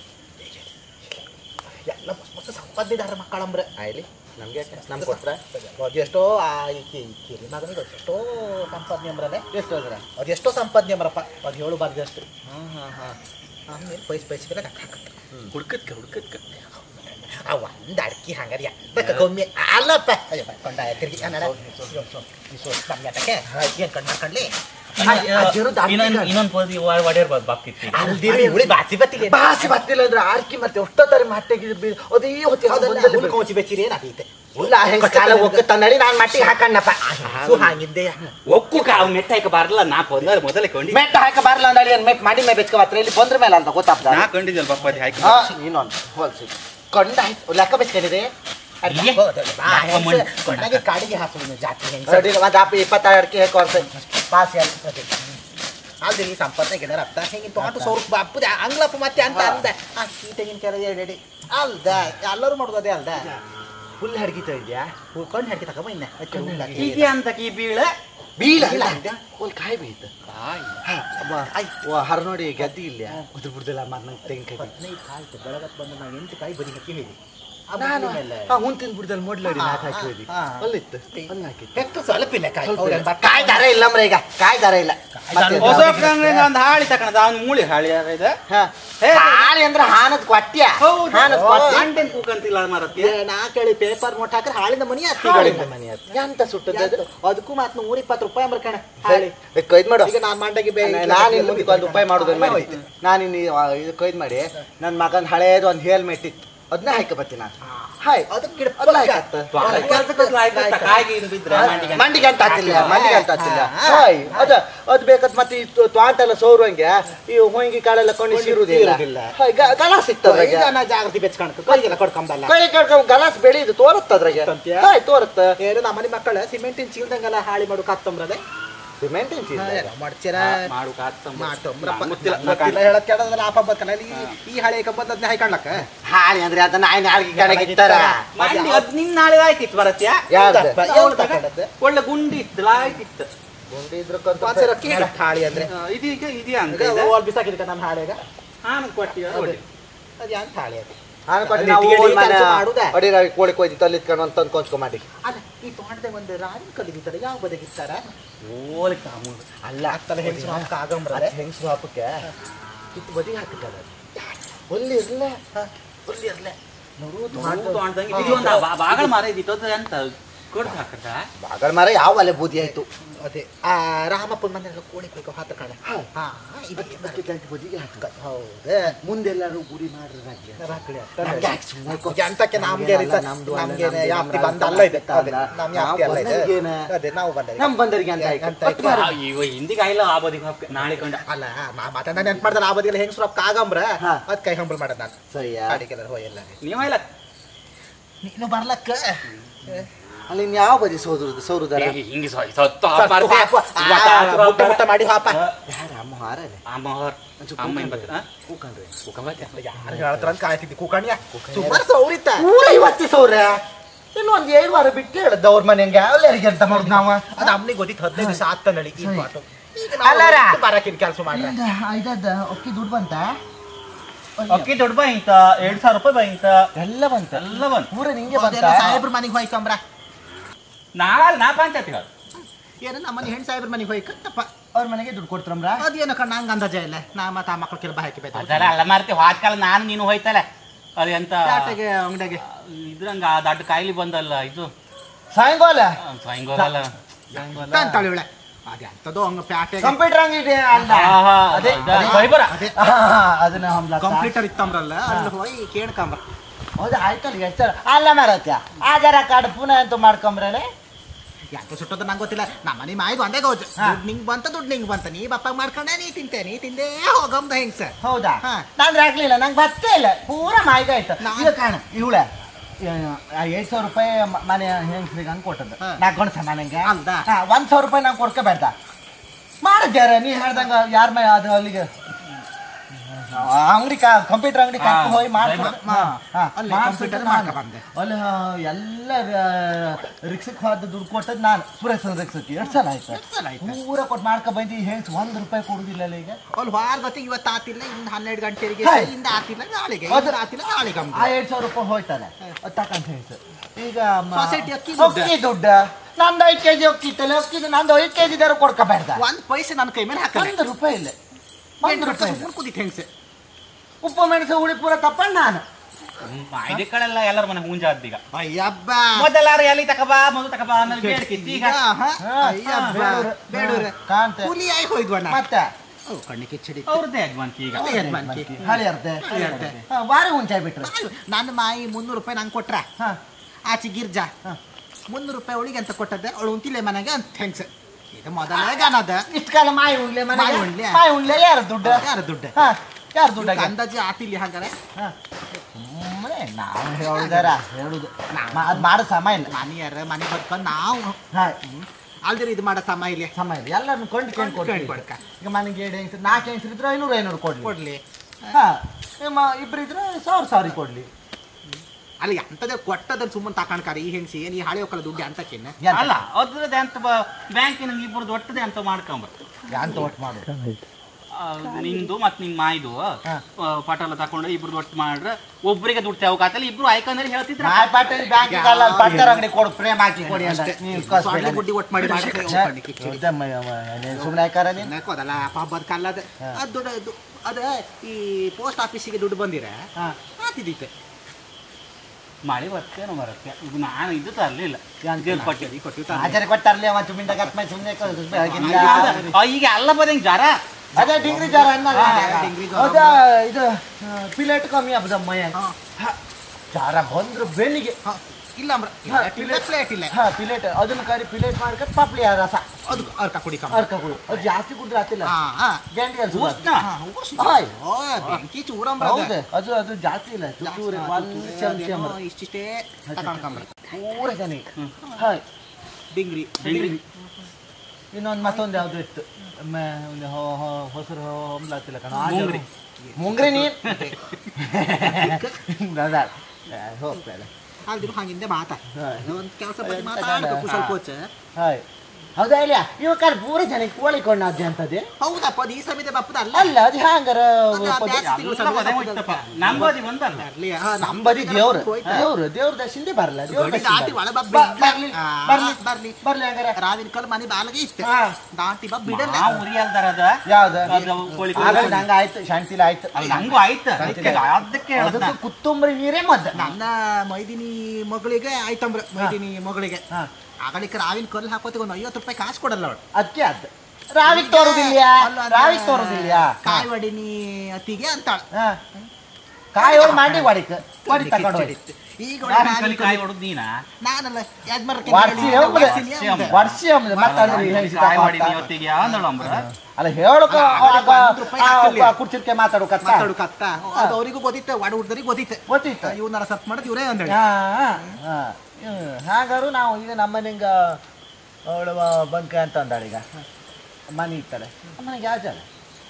ಎಲ್ಲ ಮಸ್ತ್ ಮಸ್ತ್ ಸಂಪಾದಿದಾರ ಮಕ್ಕಳಂಬ್ರೆ ಆಯ್ಲಿ ನಮ್ಗೆ ನಮ್ಗೆ ಕೊಟ್ರ ಅದೆಷ್ಟೋ ಆ ಈಕಿ ಕಿರಿ ಮಗನಿಗೆ ಎಷ್ಟೋ ಸಂಪಾದನೆ ಅಂಬ್ರಲ್ಲೇ ಎಷ್ಟು ಹೋದ್ರ ಅದೆಷ್ಟೋ ಸಂಪಾದನೆ ಅಂಬ್ರಪ್ಪ ಅದು ಹೇಳು ಬಾರ್ದು ಅಷ್ಟು ಹಾಂ ಹಾಂ ಹಾಂ ಆಮೇಲೆ ಪೈಸೆ ಪೈಸೆ ಲೆಕ್ಕ ಹಾಕತ್ತಾರೆ ಹುಡ್ಕತ್ಕ ಹುಡ್ಕತ್ಕ ಆ ಒಂದು ಅಡ್ಕಿ ಹಂಗಾರೆ ಯಾಕ ಕಮ್ಮಿ ಅಲ್ಲಪ್ಪ ಅಯ್ಯೋ ಕೊಂಡ ತಿರುಗಿ ಕನ್ನಡ ಕಮ್ಮಿ ಆತಕ್ಕೆ ಏನು ಕಣ್ಣು ಹಾಕೊಂಡ್ಲಿ ಇನ್ನೊಂದು ಪದಿ ಒಡೆಯರ್ ಬಾಕ್ತಿತ್ತು ಅಲ್ದಿರಿ ಉಳಿ ಬಾಸಿ ಬತ್ತಿಗೆ ಬಾಸಿ ಬತ್ತಿಲ್ಲ ಅಂದ್ರೆ ಆರ್ಕಿ ಮತ್ತೆ ಎಷ್ಟೊತ್ತಾರೆ ಮಟ್ಟಿಗೆ ಬಿ- ಅದೇ ಹೊತ್ತಿ ಹೌದಲ್ಲ ಕೋಚಿ ಬೆಚ್ಚಿರಿ ಏನಾಗೈತೆ ಇಲ್ಲ ಹೆಂಗ್ ಕಾಲ ಹೋಗ್ತ ನಡಿ ನಾನ್ ಮಟ್ಟಿಗೆ ಹಾಕಣ್ಣಪ್ಪ ಸು ಹಾಗಿದ್ದೆ ಒಕ್ಕು ಅವ್ ಮೆಟ್ಟಾಯ್ಕ ಬಾರಲ್ಲ ನಾ ಬಂದ ಮೊದಲೇ ಕೊಂಡಿ ಮೆಟ್ಟ ಹಾಕ ಬಾರ್ಲ ಅಂದಳಿ ಏನ್ ಮೆಟ್ ಮಾಡಿ ಮೇ ಬೆಚ್ಕೋತ್ರ ಇಲ್ಲಿ ಬಂದ್ರ ಮೇಲೆ ಅಂತ ಗೊತ್ತಾಗ್ತದ ನಾ ಕಂಡಿದ್ದಲ್ಲ ಪಪ್ಪಾದಿ ಹಾಕಿ ಹಾ ಇನ್ನೊಂದು ಹೋಲ್ಸಿ ಕೊಂಡ ಆಯ್ತು ಲೆಕ್ಕ ಬೆಚ್ಕೊಂಡಿದೆ ಅಯ್ಯೇ. ಕೊಂಡಾಗೆ ಕಾಡಿಗೆ ಹಾಕೋದು ಜಾತಿ ಹೆಂಗ್ ಅಡ್ಡಿಲ್ಲ ಒಂದು ಅಪ್ಪ ಇಪ್ಪತ್ತಾರು ಅಡಿಕೆ ಹಾಕೋ ವರ್ಷ ಪಾಸ್ ಅಲ್ಲಿ ಈ ಸಂಪತ್ನೆ ಗಿಡ ರಕ್ತ ಹಿಂಗೆ ತೋಟ ಸೌರ್ ಬಾಪುದ ಅಂಗ್ಲಪ್ಪ ಮತ್ತೆ ಅಂತ ಅಂದ ಆ ಈ ತೆಂಗಿನಕಾಯಿ ಹೇಳಿ ಅಲ್ದ ಎಲ್ಲರೂ ಮಾಡೋದು ಅದೇ ಅಲ್ದ ಹುಲ್ಲು ಹಡ್ಗಿತಾ ಇದ್ಯಾ ಕಣ್ಣು ಹಾಕಿ ತಗೊಂಬ ಇನ್ನ ಹೀಗೆ ಅಂತ ಕಿ ಬೀಳ ಬೀಳ ಬೀಳ. ಒಂದು ಕಾಯಿ ಬೀಳ್ತ ಹರ ನೋಡಿ ಗೆದ್ದಿ ಇಲ್ಲ ಉದ್ರ ಬಿಡ್ದಿಲ್ಲ ಅಮ್ಮ ನಂಗೆ ತೆಂಗಿನಕಾಯಿ ಹದಿನೈದು ಕಾಯಿ ಬೆಳಗತ್ ಬಂದು ನಾವು ಎಂಟು ಕಾಯಿ ಬದಿ ಹಾಕಿ ಹೇಳಿ ನಾನು ಆ ಹುನ್ ತಿಂದು ಬಿಡ್ದಲ್ಲಿ ಮೊಡ್ಲಡಿ ಹಾ, ನಾಲ್ಕು ಹಾಕಿ ಹಾ, ಹೋದಿ ಹಾ. ಅಲ್ಲಿತ್ತು ಅಲ್ಲಿ ಹಾಕಿತ್ತು ಹೆಕ್ಕು ಸ್ವಲ್ಪ ಇಲ್ಲ ಕಾಯಿ ಸ್ವಲ್ಪ ಅವ್ರು ಇಲ್ಲ. ಬಟ್ಟ- ಕಾಯಿ ದಾರ ಇಲ್ಲಮ್ರ ಈಗ ಕಾಯಿ ದಾರ ಇಲ್ಲ ಮತ್ತೆ ಹೊಸ ಅದು- ಕಂಗ್ಳಿಂದ ಒಂದು ಹಾಳಿ ತಕೊಂಡ ಅವ್ನು ಮೂಳಿ ಹಾಳಿ ಇದು ಹಾ. ಹೇ, ಹಾಳಿ ಅಂದ್ರೆ ಹಾನದ್ ಕೊಟ್ಯ ಹೌದು ಹಾನದ್ ಕೊಟ್ಯ ಅಂಟೆನ್ ಕೂಕಂತಿಲ್ಲ ಮರತ್ತಿ ಏ, ನಾ ಕೇಳಿ ಪೇಪರ್ ಮೊಟ್ಟ ಹಾಕ್ರೆ ಹಾಳಿಂದ ಮನಿ ಹಾಳಿಂದ ಮನೆ ಹತ್ರ. ಎಂತ ಸುಟ್ಟದ್ದು ಅದು? ಅದಕ್ಕೂ ಮಾತ್ ನೂರ ಇಪ್ಪತ್ತು ರೂಪಾಯಿ ಅಂಬರ್ಕಣ ಹಾಳಿ ಏ, ಕೊಯ್ದ್ ಮಾಡು ಈಗ ನಾನ್ ಮಂಡಗಿ ಬೇ ನಾನು ಇನ್ನು ಮುಂದೆ ಒಂದು ಉಪಾಯ ಮಾಡೋದು ಮಾಡಿ ನಾನು ಇನ್ನು ಇದು ಕೊಯ್ದು ಮಾಡಿ ನನ್ನ ಮಗನ ಹಳೇದು ಒಂದು ಹೆಲ್ಮೆಟ್ ಇತ್ತು ಅದನ್ನ ಹಾಕಿ ಬರ್ತೀನಿ ನಾನು ಹಾಯ್ ಅದಕ್ಕೆ ಗಿಡ ಅದನ್ನ ಹಾಕಿ ಹಾಕ್ತೆ. ಕೆಲ್ಸಕ್ಕೆ ಆಯ್ತು ಕಾಯಿಗೆ ಇದು ಬಿದ್ರೆ ಮಂಡಿಗೆ ಮಂಡಿಗೆ ಅಂತ ಹತ್ತಿಲ್ಲ ಮಂಡಿಗೆ ಅಂತ ಹತ್ತಿಲ್ಲ ಹಾ. ಹಾಯ್ ಅದ ಅದ್ ಬೇಕಾದ್ ಮತ್ತೆ ಈ ತ್ವಾಟ ಎಲ್ಲ ಸೋರುವಂಗೆ ಈ ಹೊಂಗಿ ಕಾಳೆಲ್ಲ ಕೊಂಡು ಸೀರುದಿಲ್ಲ ಸೀರುದಿಲ್ಲ. ಹಾಯ್ ಗ- ಗಲಾಸ್ ಸಿಗ್ತದ್ರಾಗ ಈಗ ನಾ ಜಾಗೃತಿ ಬೆಚ್ಕೊಳಕ ಕೈಗೆಲ್ಲ ಕೊಡ್ಕೊಂಬಲ್ಲ ಕೈ ಕಡ್ಕೊಂಡ್ ಗಲಾಸ್ ಬೆಳೆಯುದು ತೋರತ್ತ ಅದ್ರಾಗ ತಂತ್ಯಾ? ಹಾಯ್ ತೋರತ್ತ ಏನು ನಮ್ಮನೆ ಮಕ್ಕಳ ಸಿಮೆಂಟಿನ ಚೀಲ್ದಂಗೆಲ್ಲ ಹಾಳಿ ಮಾಡು ಕತ್ತಂಬ್ರದೆ ಸಿಮೆಂಟಿನ ಚೀಲ ಮಾಡ್ತೀರ ಮಾಡು ಕಾತ್ತಂಬ. ಮಾಡ್ತಂಬ್ರಪ್ಪ ಗೊತ್ತಿಲ್ಲ ಗೊತ್ತಿಲ್ಲ ಹೇಳಕ್ ಕೇಳೋದಲ್ಲ ಆಪ ಬದ್ಕಲ್ಲ ಈ ಈ ಹಳೆ ಕಂಬದ್ ಅದನ್ನ ಹಾಯ್ಕೊಳ್ಲಕ್ಕ ಹಾಳಿ ಅಂದ್ರೆ ಅದನ್ನ ಆಯ್ನ ಹಾಳಿಗೆ ಕಡೆಗೆ ಇಟ್ಟಾರ ಮಂಡಿ ಅದ್ ನಿನ್ನ ನಾಳೆ ಆಯ್ತಿತ್ತು ಬರತ್ಯಾ ಯಾವ್ದು ಯಾವ್ದು ತಗೊಂಡದ್ದು? ಒಳ್ಳೆ ಗುಂಡಿ ಇತ್ತು ಆಯ್ತಿತ್ತು ಗುಂಡಿ ಇದ್ರಕ್ಕಂತ ವಾಸರ ಕೇಳಿ ಹಾಳಿ ಅಂದ್ರೆ ಆ, ಇದೀಗ ಇದೆಯಾ ಅಂತ ಈಗ ಇದೆ. ಓಲ್ ಬಿಸಾಕಿದ್ಕ ನಮ್ಮ ಹಾಳೆಗ ನಾನು ಕೊಟ್ಟಿಯ ಅದೇ. ಅದು ಅಂತ ಹಾಳಿ ಅದು ನಾನು ಕೊಟ್ಟು ಅಲ್ಲಿ ನಾವು ಇಟ್ಕೊಂಡು ಈ ಮನೆ ಕೆಲ್ಸ ಮಾಡುದಾ? ಅಡಿ ರಾವಿ ಕೋಳಿ ಕೊಯ್ದು ತಲ್ಲಿ ಇಟ್ಕೊಂಡು ಅಂತ ಕೊಂಚ್ಕೊ ಮಾಡಿ ಅಲ್ಲ ಈ ತೋಟದಾಗ ಒಂದು ರಾಜನ್ ಕಲಿಗಿತ್ತಾರ ಯಾವ ಬದಗಿತ್ತಾರ ಓಲಿ ಕಾಮು ಅಲ್ಲ ಆಗ್ತಲ್ಲ ಹೆಂಗಸರು ಹಾಕ ಆಗಂಬ್ರದೆ ಹೆಂಗಸ್ರು ಹಬ್ಬಕ್ಕೆ ಕಿತ್ತು ಬದಿಗೆ ಹಾಕಿದ್ದಾರೆ ಒಲ್ಲಿ ಇರ್ಲ ಒಲ್ಲಿ ಇರ್ಲ ಅಂದಂಗೆ ಇದು ಒಂದು ಬಾ- ಬಾಗಳ ಮರ ಇದ್ದಿತ್ತು ಅದು ಎಂತ ಕೊಡ್ದು ಹಾಕದ ಬಾಗಳ ಮರ ಯಾವ ಅಲೆ ಬೂದಿ ಆಯ್ತು ಅದೇ ಆ ರಾಮಪ್ಪನ ಮನೆಯಲ್ಲ ಕೋಳಿ ಕೊಯ್ಕೊ ಹಾತ ಕಣ ಹಾ ಇದಕ್ಕೆ ಇದಕ್ಕೆ ಬದಿಗೆ ಹಾಕ ಹೌದೇ ಮುಂದೆಲ್ಲರೂ ಗುಡಿ ಮಾಡ್ರಿ ರಾಕಳಿ ನಮ್ಗೆ ಯಾಕೆ ಸುಮ್ನೆ ಕೊ- ಜನತಕ್ಕೆ ನಮ್ಗೆ ರೀ ಸರ್, ನಮ್ದು ಅಲ್ಲ, ನಮ್ಗೆ ನಮ್ದು ಯಾಪ್ತಿ ನಮ್ದು ಬಂದ ಅಲ್ಲ ಇದೆ ಅದೇ, ಅಲ್ಲ. ನಮ್ ಯಾಪ್ತಿ ಅಲ್ಲ ಇದೆ ನಾವು ಬಂದವ್ರಿಗೇನ? ಅದೇ ನಾವು ಬಂದ ನಮ್ ಬಂದರಿಗೆ ಅಂತ ಆಯ್ತು. ಅಂತ ಮತ್ತೆ ಮಾಡು. ಇವ ಹಿಂದಿಗೆ ಆಯ್ಲ ಆ ಬದಿಗೆ ಹಾಕ ನಾಳೆ ಕೊಂಡ ಅಲ್ಲ ನಾ ಮಾತಾಡ ನೆನ್ಪು ಮಾಡ್ದಲ್ಲ ಆ ಬದಿಗೆಲ್ಲ ಹೆಂಗ್ ಸ್ವಲ್ಪ ಕಾಗಂಬ್ರ ಹಾ. ಅದ್ ಕೈ ಹಂಬಲ್ ಮಾಡದ್ ನಾನು ಸರಿಯಾ ಅಡಿಗೆಲ್ಲ ಹೋಯಲ್ಲ ನೀವೆಲ್ಲ ನೀನು ಬರ್ಲಕ್ಕ ಅಲ್ಲಿ ಇನ್ ಯಾವ ಬದಿ ಸೋದರದು ಸೌರುದಾರ ಹಿಂಗೆ ಸ- ಸತ್ತು ಸ್ವಲ್ಪ ಹಾಕ್ಬಾರ್ದೆ. ಹಾಕು. ಆ, ಇವತ್ತ ಹಾಕ್ಬಾರ್ದೆ. ಮುಟ್ಟ ಮುಟ್ಟ ಮಾಡಿ ಹಾಪ ಯಾರ ಅಮ್ಮ ಹಾರಲೆ ಅಮ್ಮ ಹೊರ್ ಒಂಚೂರು ಅಮ್ಮ ಕೂಕಂಡ್ರೆ. ಇಪ್ಪತ್ತು, ಆ? ಕೂಕಂಡ್ರೆ ಕೂಕಂಬತ್ತೆ. ಯಾರು ಹೇಳ್ತಾರ ಅಂತ ಕಾಯ್ತಿದ್ದಿ ಕೂಕಣ್ಯ ಸುಮಾರು ಸೌರಿತ ನೂರ ಐವತ್ತು ಸಾವಿರ ಇನ್ನೊಂದ್ ಏಳು ವಾರ ಬಿಟ್ಟು ಹೇಳದ್ದು ಅವ್ರ ಮನೆಗೆ ಅವ್ರಿಗೆ ಅಂತ ಮಾಡುದು ನಾವು ಅದ ಅಮ್ಮನಿಗೆ ಗೊತ್ತಿತ್ತು ಹದಿನೈದು ದಿವಸ ಆತ ನಳಿ ಈ ಪಾಟು ಈಗ ಅಲ್ಲಾರ? ನಾವು ಬರಕಿನ ಕೆಲಸ ಮಾಡ್ರೆ ಇದದ ಅಕ್ಕಿ ದುಡ್ಡು ಬಂತ ಅಕ್ಕಿ ದೊಡ್ಡ ಬಾ ಇಂತ ಎರಡ್ ಸಾವಿರ ರೂಪಾಯಿ ಬಾ ಇಂತ ಎಲ್ಲ ಬಂತ ಎಲ್ಲ ಬಂತು ಪೂರ ನಿಂಗೆ ಬಂತ ಅದೆಲ್ಲ ಸಾಹೇಬ್ರ ಮನೆಗೆ ಹೋಯ್ಕಂಬ್ರ ನಾಳೆ ನಾ ಪಂಚಾಯತಿಗಳು ಏನು ನಮ್ಮನೆ ಹೆಣ್ಣು ಸಾಹೇಬ್ರ ಮನೆಗೆ ಹೋಯ್ಕತ್ತಪ್ಪ ಅವ್ರ ಮನೆಗೆ ದುಡ್ಡು ಕೊಡ್ತಾರಮ್ರ ಅದೇನೋ ಕಣ್ಣ ಹಂಗ ಅಂದಾಜ ಇಲ್ಲ ನಾ ಮತ್ತೆ ಆ ಮಕ್ಳು ಕೆಲ ಹಾಕಿ ಬೇಕು ಅದೆಲ್ಲ ಅಲ್ಲ ಮಾರ್ತಿ ಹಾದ್ಕಾಲ ನಾನು ನೀನು ಹೋಯ್ತಲ್ಲ ಅದು ಎಂತ ಪ್ಯಾಟೆಗೆ ಅಂಗಡಿಗೆ ಇದ್ರಂಗ ಆ ದೊಡ್ಡ ಕಾಯಿಲೆ ಬಂದಲ್ಲ ಇದು ಸಾಯಂಕಾಲ ಸಾಯಂಕಾಲ ಅಂತಾಳೆ ಇವಳೆ ಅದೇ ಅಂತದೋ ಹಂಗ ಪ್ಯಾಟೆಗೆ ಕಂಪ್ಯೂಟರ್ ಅಂಗಡಿ ಅಲ್ಲ ಆಹಾ, ಅದೇ ಅದ- ಫೈಬರ. ಅದೇ ಅದನ್ನ ಹಮ್ಲ ಕಂಪ್ಯೂಟರ್ ಇತ್ತಂಬ್ರಲ್ಲ ಅಲ್ಲಿ ಹೋಗಿ ಕೇಳ್ಕಂಬ್ರ ಹೌದಾ ಆಯ್ತಲ್ಲ ಎಷ್ಟು ಅಲ್ಲ ಮಾರತ್ಯ ಆಧಾರ ಕಾರ್ಡ್ ಪುನಃ ಅಂತ ಮಾಡ್ಕೊಂಬ್ರಲೆ ಯಾಕೆ ಸುಟ್ಟದ ನಂಗೆ ಗೊತ್ತಿಲ್ಲ ನಮ್ಮ ಮನೆ ಮಾಯ್ದು ಒಂದೇ ಗೌಜ್ ಹಾ. ದುಡ್ಡು ನಿಂಗೆ ಬಂತ ದುಡ್ಡು ನಿಂಗೆ ಬಂತ ನೀ ಬಪ್ಪ ಮಾಡ್ಕೊಂಡೆ ನೀ ತಿಂತೆ ನೀ ತಿಂದೇ ಹೋಗಮ್ದ ಹೆಂಗ್ ಸರ್ ಹೌದಾ ಹಾ. ನಾನು ಹಾಕ್ಲಿಲ್ಲ ನಂಗೆ ಬತ್ತೇ ಇಲ್ಲ ಪೂರ ಮಾಯ್ಗ ಆಯ್ತು ನಾನ್- ಈಗ ಕಾಣ ಇವಳ ಏಳು ಸಾವಿರ ರೂಪಾಯಿ ಮ- ಮನೆ ಹೆಂಗ್ಸ್ರಿಗೆ ಹಂಗೆ ಕೊಟ್ಟದ್ದು ಹಾ. ನಾಲ್ಕು ಗಂಟೆ ನನಗೆ ಅಲ್ದಾ? ಒಂದ್ ಸಾವಿರ ರೂಪಾಯಿ ನಂಗೆ ಕೊಡ್ಕೋಬೇಡ್ದ ಮಾಡಿದ್ಯಾರ ನೀ ಹೇಳ್ದಂಗ ಯಾರ ಮೇ ಅದು ಅಲ್ಲಿಗೆ ಅಂಗಡಿ ಕಂಪ್ಯೂಟರ್ ಅಂಗಡಿ ಹಾ. ಹೋಗಿ ಮಾಡಿ ಅಲ್ಲಿ computer ಮಾಡ್ಕೊ ಬಂದೆ. ಅಲ್ಲಿ ಆ, ಎಲ್ಲ ರಿಕ್ಷಕ್ ಹೋದ ದುಡ್ಡು ಕೊಟ್ಟದ್ ನಾನು ಸುರೇಶ್ ರಿಕ್ಷಕ್ಕೆ ಎಷ್ಟು ಸಲ ಆಯ್ತು ಸಲ ಆಯ್ತು. ಪೂರ ಕೊಟ್ಟು ಮಾಡ್ಕೊ ಬಂದಿ ಹೇಳ್ಸ್ ಒಂದ್ ರೂಪಾಯಿ ಕೊಡುದಿಲ್ಲ ಅಲ್ಲ ಈಗ ಅಲ್ಲಿ ವಾರ ಗೊತ್ತಿ ಇವತ್ತು ಆತಿಲ್ಲ ಇನ್ನು ಹನ್ನೆರಡು ಗಂಟೆಗೆ ಹಾಯ್. ಇಂದ ಆತಿಲ್ಲ ನಾಳೆಗೆ ಅದು- ಇಂದ ಆತಿಲ್ಲ ನಾಳೆಗೆ ಅಂಬ್ರ. ಆ ಎರಡ್ ಸಾವಿರ ರೂಪಾಯಿ ಹೋಯ್ತಲ್ಲ ಅದ್ ತಕಂತ ಹೇಳ್ತು ಈಗ ಮ- Society ಅಕ್ಕಿ ದುಡ್ಡು. ಅಕ್ಕಿ ದುಡ್ಡು ನಂದು ಐದು ಕೆಜಿ ಅಕ್ಕಿ ಇತ್ತಲ್ಲ ಅಕ್ಕಿ ನಂದು ಐದು ಕೆಜಿ ದರ ಕೊಡ್ಕೋಬೇಡ್ದ ಒಂದ್ ಪೈಸೆ ನನ್ನ ಕೈ ಮೇಲೆ ಹಾಕಲ್ಲ ಒಂದು ರೂಪಾಯಿ ಇಲ್ಲ ಒಂದು ರೂಪಾಯಿ ಇಲ್ಲ ಕುದಿತ್ ಹೆಂಗ್ಸೆ ಉಪ್ಪು ಮೆಣಸು ಹುಳಿ ಪೂರ ತಪ್ಪಣ್ಣ ನಾನು ಇದೆ ಕಡೆಲ್ಲ ಎಲ್ಲರ ಮನೆ ಮುಂಜ ಈಗ ಅಯ್ಯಬ್ಬ ಮೊದಲಾರು ಎಲ್ಲಿ ತಕಬಾ ಮೊದಲು ತಕಬಾ ಆಮೇಲೆ ಬೇಡ್ಕಿತ್ತು ಈಗ ಈಗ ಹಾ, ಹಾ, ಅಯ್ಯಬ್ಬ ಬೇಡೂರು. ಬೇಡೂರು ಕಾಂತೆ ಕೂಲಿ ಆಗಿ ಹೋಯ್ದ್ವಣ್ಣ ಮತ್ತೆ ಅವು ಕಣ್ಣಿ ಕಿಚ್ಚಡಿ ಅವ್ರದ್ದೇ ಯಜಮಾನ್ಕಿ ಈಗ ಅದೇ ಯಜಮಾನ್ಕಿ. ಹಳಿ ಅರ್ಧೆ ಹಳಿಯರ್ಧೆ. ಹಾ, ವಾರ ಮುಂಚೆ ಬಿಟ್ರು ನನ್ನ ಮಾಯಿ ಮುನ್ನೂರು ರೂಪಾಯಿ ನಂಗೆ ಕೊಟ್ರ ಹಾ ಆಚೆ ಗಿರ್ಜಾ ಹಾ. ಮುನ್ನೂರು ರೂಪಾಯಿ ಒಳಗೆ ಅಂತ ಕೊಟ್ಟದ್ದೆ ಅವಳು ಉಂತಿಲೆ ಮನೆಗೆ ಅಂತ ಹೆಂಗ್ಸ ಇದು ಮೊದಲೇ ಗಾನದ ಇಷ್ಟ ಕಾಲ ಮಾಯಿ ಉಣ್ಲೆ ಮನೆ ಮಾಯಿ ಉಣ್ಲೆ? ಮಾಯಿ ಉಣ್ಲೆ ಯಾರ ದುಡ್ಡು ಯಾರ ದುಡ್ಡು ಹಾ ಯಾರ ದುಡ್ಡು ಆಗ್ಯಾದ? ಅಂದಾಜಿ ಆತಿಲ್ಲಿ ಹಂಗಾರೆ ಹಾ. ಸುಮ್ಮನೆ ನಾವು ಹೇಳುದಾರ ಹೇಳುದು ಅದು ಮಾಡೋ ಸಮ ಇಲ್ಲ ಮನೆಯರ ಮನೆ ಬದ್ಕೊಂಡು ನಾವು ಹಾ ಅಲ್ದಿರ ಇದು ಮಾಡೋ ಸಮ ಇಲ್ಲಿ ಸಮಯ ಇಲ್ಲ ಎಲ್ಲರನ್ನು ಕೊಂಡು ಕೊಂಡು ಕೊಡ್ತೀವಿ ಕೊಡ್ಕ. ಈಗ ಮನೆಗೆ ಎರಡು ಹೆಂಗ್ಸ್ರು ನಾಲ್ಕು ಹೆಂಗ್ಸ್ರು ಇದ್ರೆ ಐನೂರು ಐನೂರು ಕೊಡ್ಲಿ ಕೊಡ್ಲಿ ಹಾ ನಿಮ್ಮ ಇಬ್ರು ಇದ್ರೆ ಸಾವಿರ ಸಾವಿರ ಕೊಡ್ಲಿ ಅಲ್ಲಿ ಅಂತದೇ ಕೊಟ್ಟದನ್ನ ಸುಮ್ಮನೆ ತಕೊಂಡ್ಕಾರ ಈ ಹೆಂಗ್ಸಿ ಏನ್ ಈ ಹಳೆ ಒಕ್ಕಲ ದುಡ್ಡು ಅಂತಕ್ಕೇನೆ ಎಂತ? ಅಲ್ಲ ಅದ್ರದ್ದು ಅಂತ ಬ್ಯಾಂಕಿನ ಇಬ್ಬರದ್ದು ಒಟ್ಟದೆ ಅಂತ ಮಾಡ್ಕೊಂಬ ಅಂತ ಒಟ್ಟು ಮಾಡು ನಿಂದು ಮತ್ತು ನಿಮ್ಮ ಮಾಯ್ದು ಹಾ. ಆ, ಪಟೋಲ ತಕೊಂಡು ಇಬ್ರದ್ದು ಒಟ್ಟು ಮಾಡ್ರೆ ಒಬ್ಬರಿಗೆ ದುಡ್ಡು ತೆವಕಾತಲ್ಲ ಇಬ್ರು ಆಯ್ಕಂದ್ರೆ ಹೇಳ್ತಿದ್ರ ನಾಯಿ ಪಾಟೀಲ್ ಬ್ಯಾಂಕಿಗೆ ಅಲ್ಲ ಪಟ್ಟರ ಅಂಗಡಿ ಕೊಡು ಪ್ರೇಮ್ ಹಾಕಿ ಕೊಡಿ ಅಂತ ಅಷ್ಟೇ. ನೀವು ಸೊಳ್ಳೆ ಬುಡ್ಡಿ ಒಟ್ಟು ಮಾಡಿ ಮಾಡಿ ಸುಮ್ಮನೆ ಹಾಕಾರ ನೀನು ನೆಕೋದಲ್ಲ ಪಾಪದ ಕಲ್ಲದ ಅದು ದುಡ್ಡು ಅದು- ಅದ ಈ ಪೋಸ್ಟ್ ಆಫೀಸಿಗೆ ದುಡ್ಡು ಬಂದಿರ ಹಾ. ಆತಿದೀತೆ ಮಳೆ ಬರ್ತೇನೋ ಬರುತ್ತೆ ಈಗ ನಾನು ಇದು ತರಲಿಲ್ಲ ಕೊಟ್ಟಿದ್ದೆ ಕೊಟ್ಟಿರ್ತಾರೆ ಆಚಾರ್ಯ ಕೊಟ್ಟಾರ್ಲಿ ಅವ ಚುಮ್ಮಿಂದ ಕತ್ ಮೈ ಸುಮ್ಮನೆ ಈಗ ಎಲ್ಲ ಬದಂಗೆ ಜರ ಅದೇ ಡಿಗ್ರಿ ಜ್ವರ ಅನ್ನಲ್ಲ ಹಾ, ಡಿಂಗ್ರಿ ಜ್ವರ. ಅದ ಇದು ಪಿಲೇಟ್ ಕಮ್ಮಿ ಆಗ್ತದ ಮೈಯ ಹಾ. ಜ್ವರ ಬಂದ್ರು ಬೆನ್ನಿಗೆ ಹಾ, ಇಲ್ಲ ಅಮ್ರ ಹಾ, ಪ್ಲೇಟ್ ಇಲ್ಲ ಹಾ ಪಿಲೇಟ್ ಅದನ್ನ ಕರಿ ಪಿಲೇಟ್ ಮಾಡ್ಕೊಂಡು ಪಾಪ್ಲಿ ರಸ ಅದು ಅರ್ಕ ಕುಡಿ ಕಮ್ಮ ಅರ್ಕ ಕೊಡು ಅದು ಜಾಸ್ತಿ ಕುಡ್ರೆ ಆತಿಲ್ಲ ಹಾ ಹಾ ಗ್ಯಾಂಡಿ ಅಲ್ಸ ಉಷ್ಣ ಹಾ, ಉಗುಸ್ನ. ಹಾಯ್. ಓ, ಬೆಂಕಿ ಚೂರಂಬ್ರ ಅದು. ಹೌದು ಅದು ಅದು ಜಾಸ್ತಿ ಇಲ್ಲ ಚೂರು ಒಂದು ಚಮಚ ಅದೇನೋ ಇಷ್ಟಿಷ್ಟೇ ತಕೊಂಡ್ಕಂಬ್ರ ಪೂರ ಜನ ಹಾಯ್ ಡಿಂಗ್ರಿ ಡಿಂಗ್ರಿ. ಇನ್ನೊಂದು ಮತ್ತೊಂದು ಯಾವ್ದು ಇತ್ತು ಮ- ಒಂದು ಹೊ- ಹೊ- ಹೊಸರು ಹೊಮ್ಲಾತಿಲ್ಲ ಕಣ ಮುಂಗ್ರಿ. ಮುಂಗ್ರಿ ನೀನ್ ಅದ ಹೋಗ್ತಲ್ಲ ಅಲ್ದಿರು ಹಂಗಿಂದೆ ಮಾತಾ ಹಾ. ಒಂದು ಕೆಲಸ ಅದೇ ಬಗ್ಗೆ ಮಾತಾಡ್ಬೇಕು ಸ್ವಲ್ಪ ಹೊತ್ತು. ಹಾಯ್ ಹೌದಾ ಇಲ್ಲ ಇವಾಗ ಕಾರ್ ಪೂರ ಜನಕ್ಕೆ ಕೋಳಿ ಕೊಂಡು ಅಜ್ಜಿ ಅಂತದೆ ಹೌದಪ್ಪ ಅದು ಈ ಸಮಯದ ಬಪ್ಪದ ಅಲ್ಲ ಅಲ್ಲ ಅದು ಹ್ಯಾಂಗಾರ ಅದು ಆ ಪದ್ಧತಿ- ದ್ಯಾಸ್ ತಿಂಗಳು ಎಲ್ಲ ಬದಂಗೆ ಹೋಯ್ತಪ್ಪ ನಂಬೋದಿ ಒಂದಲ್ಲ ಬರ್ಲಿ, ಹಾ, ನಮ್ಮ ನಂಬದಿ ದೇವ್ರು ಹೋಯ್ತು. ದೇವ್ರು ದೇವ್ರ ದರ್ಶನದೇ ಬರಲ್ಲ ದೇವ್ರ ಗಡಿ ದರ್ಶನ ದಾಟಿ ಒಳ ಬಾ- ಬ- ಬರ್ಲಿ ಆ, ಬರ್ಲಿ ಬರ್ಲಿ ಬರ್ಲಿ ಹಂಗಾರ ರಾವಿನ ಕಲ್ ಮನೆ ಬಾಲಗೆ ಇತ್ತು ಹಾ. ದಾಟಿ ಬಾ ಬಿಡಲ್ಲ ನಾವು ಉರಿ ಅಲ್ದಾರದ ಯಾವ್ದು ಅದು ಕೋಳಿ ಆಗಲ್ಲ ನಂಗ ಆಯ್ತು ಶಾಂತಿಲ ಆಯ್ತು ಅಲ್ಲ ನಂಗೂ ಆಯ್ತು ಅದಕ್ಕೆ ಅದಕ್ಕೆ ಹೇಳ್ದ ಅದಕ್ಕೆ ಕುತ್ತುಂಬರಿ ನೀರೇ ಮದ್ದ ನನ್ನ ಮೈದಿನಿ ಮಗಳಿಗೆ ಆಯ್ತಂಬ್ರ ಮೈದಿನಿ ಮಗಳಿಗೆ ಹಾ ಆಗಳಿಕ ರಾವಿನ ಕಲ್ಲು ಹಾಕೋತಿಗೆ ಒಂದು ಐವತ್ತು ರೂಪಾಯಿ ಕಾಸು ಕೊಡಲ್ಲ ಅವಳು ಅದಕ್ಕೆ ಅದ್ ರಾವಿಗ್ ತೋರುದಿಲ್ಲ ರಾವಿಗ್ ತೋರುದಿಲ್ಲ ಕಾಯಿ ವಡಿನಿ ಅತ್ತಿಗೆ ಅಂತಾಳ ಹಾ ಕಾಯಿ ಹೊಡ್ ಮಾಡಿ ವಾಡಿಕ ವಾಡಿ ತಗೊಂಡು ಹೋಗಿ ಈಗ ರಾವಿನ ಕಲಿ ಕಾಯಿ ಹೊಡೆದ್ ನೀನಾ ನಾನಲ್ಲ ಯಜಮಾನ್ರ ವಾಡ್ಸಿ ಎಂಬುದು ವರ್ಷಿ ಎಂಬುದು ಮಾತಾಡಿದ್ರಿ ಕಾಯಿ ಮಾಡಿ ಇವತ್ತಿಗೆ ಅಂದಳು ಅಂಬ್ರ ಅಲ್ಲ ಹೇಳಕ ಅವ್ರಿಗೆ ಒಂದ್ ರೂಪಾಯಿ ಹಾಕಿಲ್ಲ. ಕುರ್ಚಿರ್ಕೆ ಮಾತಾಡೋಕತ್ತ ಮಾತಾಡು ಕತ್ತ ಅದು ಅವರಿಗೂ ಗೊತ್ತಿತ್ತು ವಾಡ ಹುಡ್ದರಿಗೆ ಗೊತ್ತಿತ್ತು ಗೊತ್ತಿತ್ತು ಇವ್ನಾರ ಸತ್ ಮಾಡೋದು ಇವರೇ ಅಂದಳು ಹಾ ಹಾ ಹ್ಮ್. ಹಾಗಾರು ನಾವು ಈಗ ನಮ್ಮನೆಂಗ ಅವಳು ಬಂಕ ಅಂತ ಅಂದಾಳ ಈಗ ಮನೆ ಇರ್ತಾಳೆ ಮನೆಗೆ ಯಾವ ಜಾಗ